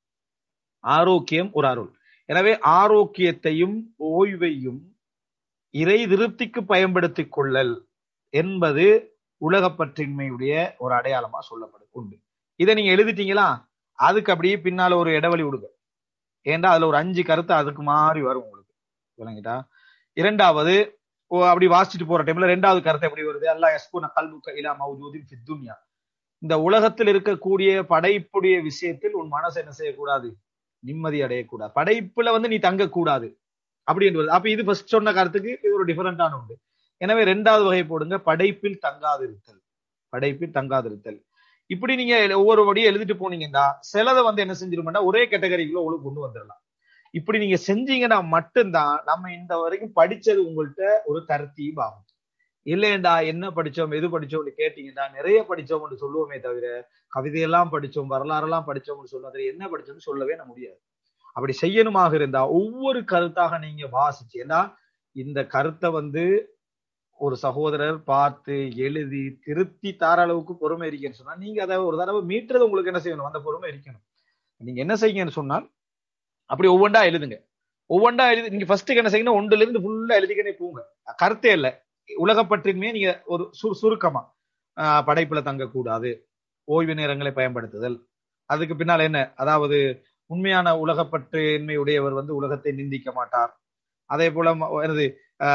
ஆரோக்கியம் ஒரு அருள் எனவே ஆரோக்கியத்தையும் ஓய்வையும் இறை திருப்திக்கு பயன்படுத்திக் கொள்ளல் என்பது உலகப்பற்றின்மையுடைய ஒரு அடையாளமா சொல்லப்படும் உண்டு இதை நீங்க எழுதிட்டீங்களா அதுக்கு அப்படியே பின்னால ஒரு இடைவெளி விடுங்க ஏன்டா அதுல ஒரு அஞ்சு கருத்து அதுக்கு மாறி வரும் உங்களுக்கு விளங்கிட்டா இரண்டாவது அப்படி வாசிச்சுட்டு போற டைம்ல ரெண்டாவது கருத்து எப்படி வருது அல்லா எஸ்புன கல்புக்க இலா மௌஜூதின் ஃபித்துன்யா இந்த உலகத்தில் இருக்கக்கூடிய படைப்புடைய விஷயத்தில் உன் மனசு என்ன செய்யக்கூடாது நிம்மதி அடையக்கூடாது படைப்புல வந்து நீ தங்கக்கூடாது அப்படின்றது அப்ப இது ஃபர்ஸ்ட் சொன்ன கருத்துக்கு இது ஒரு டிஃபரெண்டான உண்டு எனவே ரெண்டாவது வகை போடுங்க படைப்பில் தங்காதிருத்தல் படைப்பில் தங்காதிருத்தல் இப்படி நீங்க ஒவ்வொரு வழியும் எழுதிட்டு போனீங்கன்னா சிலதை வந்து என்ன செஞ்சிருமெண்டா ஒரே கேட்டகரிக்குள்ள உங்களுக்கு கொண்டு வந்துடலாம் இப்படி நீங்க செஞ்சீங்கன்னா மட்டும்தான் நம்ம இந்த வரைக்கும் படிச்சது உங்கள்கிட்ட ஒரு தர்த்தீப் ஆகும் இல்லையண்டா என்ன படிச்சோம் எது படிச்சோம்னு கேட்டீங்கன்னா நிறைய படிச்சோம்னு சொல்லுவோமே தவிர கவிதையெல்லாம் படிச்சோம் வரலாறெல்லாம் படிச்சோம்னு சொல்லுவது என்ன படிச்சோம்னு சொல்லவே முடியாது அப்படி செய்யணுமாக இருந்தா ஒவ்வொரு கருத்தாக நீங்க வாசிச்சு ஏன்னா இந்த கருத்தை வந்து ஒரு சகோதரர் பார்த்து எழுதி திருத்தி தார அளவுக்கு பொறுமை இருக்கேன்னு சொன்னா நீங்க அதை ஒரு தடவை மீட்டுறது உங்களுக்கு என்ன செய்யணும் அந்த பொறுமை இருக்கணும் நீங்க என்ன செய்யுங்கன்னு சொன்னால் அப்படி ஒவ்வொன்றா எழுதுங்க ஒவ்வொன்றா எழுதி நீங்க ஃபர்ஸ்ட் என்ன செய்யணும் ஒன்றுல இருந்து ஃபுல்லா எழுதிக்கிட்டே போங்க கருத்தே இல்ல உலகப்பற்றின்மே நீங்க ஒரு சுரு சுருக்கமா படைப்புல தங்கக்கூடாது ஓய்வு நேரங்களை பயன்படுத்துதல் அதுக்கு பின்னால் என்ன அதாவது உண்மையான உலகப்பற்றின்மை உடையவர் வந்து உலகத்தை நிந்திக்க மாட்டார் அதே போல எனது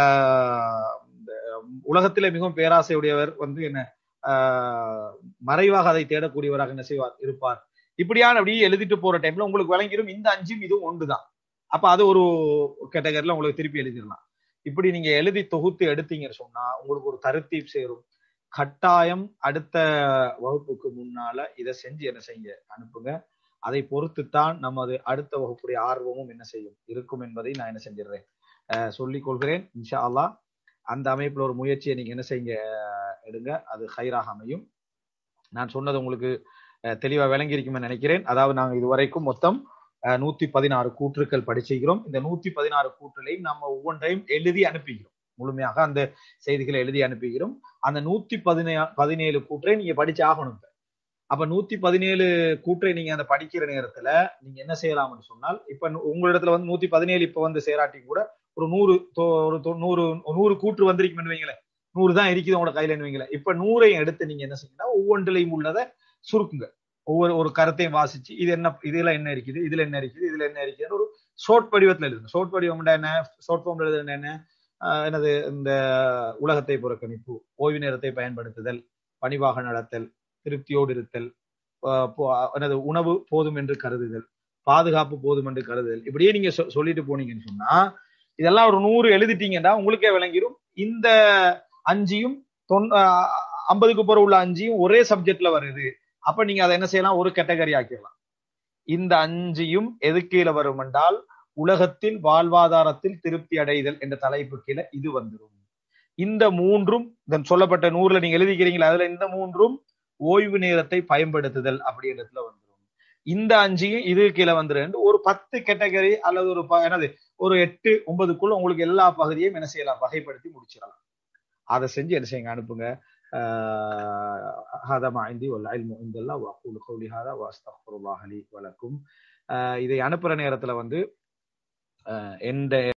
உலகத்திலே மிகவும் பேராசை உடையவர் வந்து என்ன மறைவாக அதை தேடக்கூடியவராக என்ன செய்வார் இருப்பார் இப்படியான அப்படியே எழுதிட்டு போற டைம்ல உங்களுக்கு விளங்கிடும் இந்த அஞ்சும் இதுவும் ஒன்றுதான் அப்ப அது ஒரு கேட்டகரியில உங்களுக்கு திருப்பி எழுதிடலாம் இப்படி நீங்க எழுதி தொகுத்து எடுத்தீங்கன்னு சொன்னா உங்களுக்கு ஒரு தருத்தீப் சேரும் கட்டாயம் அடுத்த வகுப்புக்கு முன்னால இதை செஞ்சு என்ன செய்யுங்க அனுப்புங்க அதை பொறுத்துத்தான் நமது அடுத்த வகுப்புடைய ஆர்வமும் என்ன செய்யும் இருக்கும் என்பதை நான் என்ன செஞ்சிடுறேன் அஹ் சொல்லிக் கொள்கிறேன் இன்ஷா அல்லாஹ் அந்த அமைப்புல ஒரு முயற்சியை நீங்க என்ன செய்யுங்க அஹ் எடுங்க அது ஹைராக அமையும் நான் சொன்னது உங்களுக்கு அஹ் தெளிவா விளங்கி இருக்கும்னு நினைக்கிறேன் அதாவது நாங்க இதுவரைக்கும் மொத்தம் அஹ் நூத்தி பதினாறு கூற்றுக்கள் படிச்சிருக்கிறோம் இந்த நூத்தி பதினாறு கூற்றுலையும் நம்ம ஒவ்வொன்றையும் எழுதி அனுப்பிக்கிறோம் முழுமையாக அந்த செய்திகளை எழுதி அனுப்புகிறோம் அந்த நூத்தி பதினே பதினேழு கூற்றை நீங்க படிச்சு ஆகணும் இப்ப. அப்ப நூத்தி பதினேழு கூற்றை நீங்க அந்த படிக்கிற நேரத்துல நீங்க என்ன செய்யலாம்னு சொன்னால் இப்ப நு- உங்களிடத்துல வந்து நூத்தி பதினேழு இப்ப வந்து சேராட்டி கூட ஒரு நூறு தொ- ஒரு தொ- நூறு நூறு கூற்று வந்திருக்குன்னு வைங்களேன் நூறு தான் இருக்குது உங்களோட கையில வைங்களேன் இப்ப நூறையும் எடுத்து நீங்க என்ன செய்யணும் ஒவ்வொன்றிலையும் உள்ளதை சுருக்குங்க ஒவ்வொரு ஒரு கருத்தையும் வாசிச்சு இது என்ன இதுல என்ன இருக்குது இதுல என்ன இருக்குது இதுல என்ன இருக்குதுன்னு ஒரு ஷோர்ட் வடிவத்துல எழுதுங்க ஷோர்ட் வடிவம் என்ன ஷோர்ட் ஃபார்ம் எழுதுறது என்ன ஆஹ் என்னது இந்த உலகத்தை புறக்கணிப்பு ஓய்வு நேரத்தை பயன்படுத்துதல் பணிவாக நடத்தல் திருப்தியோடு இருத்தல் ஆஹ் போ- என்னது உணவு போதும் என்று கருதுதல் பாதுகாப்பு போதும் என்று கருதுதல் இப்படியே நீங்க சொ- சொல்லிட்டு போனீங்கன்னு சொன்னா இதெல்லாம் ஒரு நூறு எழுதிட்டீங்கன்னா உங்களுக்கே விளங்கிடும் இந்த அஞ்சியும் தொன் ஆஹ் ஐம்பதுக்கு பிறகு உள்ள அஞ்சியும் ஒரே சப்ஜெக்ட்ல வருது அப்ப நீங்க அதை என்ன செய்யலாம் ஒரு கேட்டகரி ஆக்கிடலாம் இந்த அஞ்சியும் எது கீழே வரும் என்றால் உலகத்தில் வாழ்வாதாரத்தில் திருப்தி அடைதல் என்ற தலைப்பு கீழே இது வந்துடும் இந்த மூன்றும் இதன் சொல்லப்பட்ட நூறுல நீங்க எழுதிக்கிறீங்களா அதுல இந்த மூன்றும் ஓய்வு நேரத்தை பயன்படுத்துதல் அப்படின்றதுல வந்துடும் இந்த அஞ்சையும் இது கீழே வந்துடும் ஒரு பத்து கேட்டகரி அல்லது ஒரு ப- என்னது ஒரு எட்டு ஒன்பதுக்குள்ள உங்களுக்கு எல்லா பகுதியையும் என்ன செய்யலாம் வகைப்படுத்தி முடிச்சிடலாம் அதை செஞ்சு என்ன செய்யுங்க அனுப்புங்க آه هذا ما عندي والعلم عند الله واقول قولي هذا واستغفر الله لي ولكم آه இதை அனுப்புற நேரத்துல வந்து ஆஹ் எந்த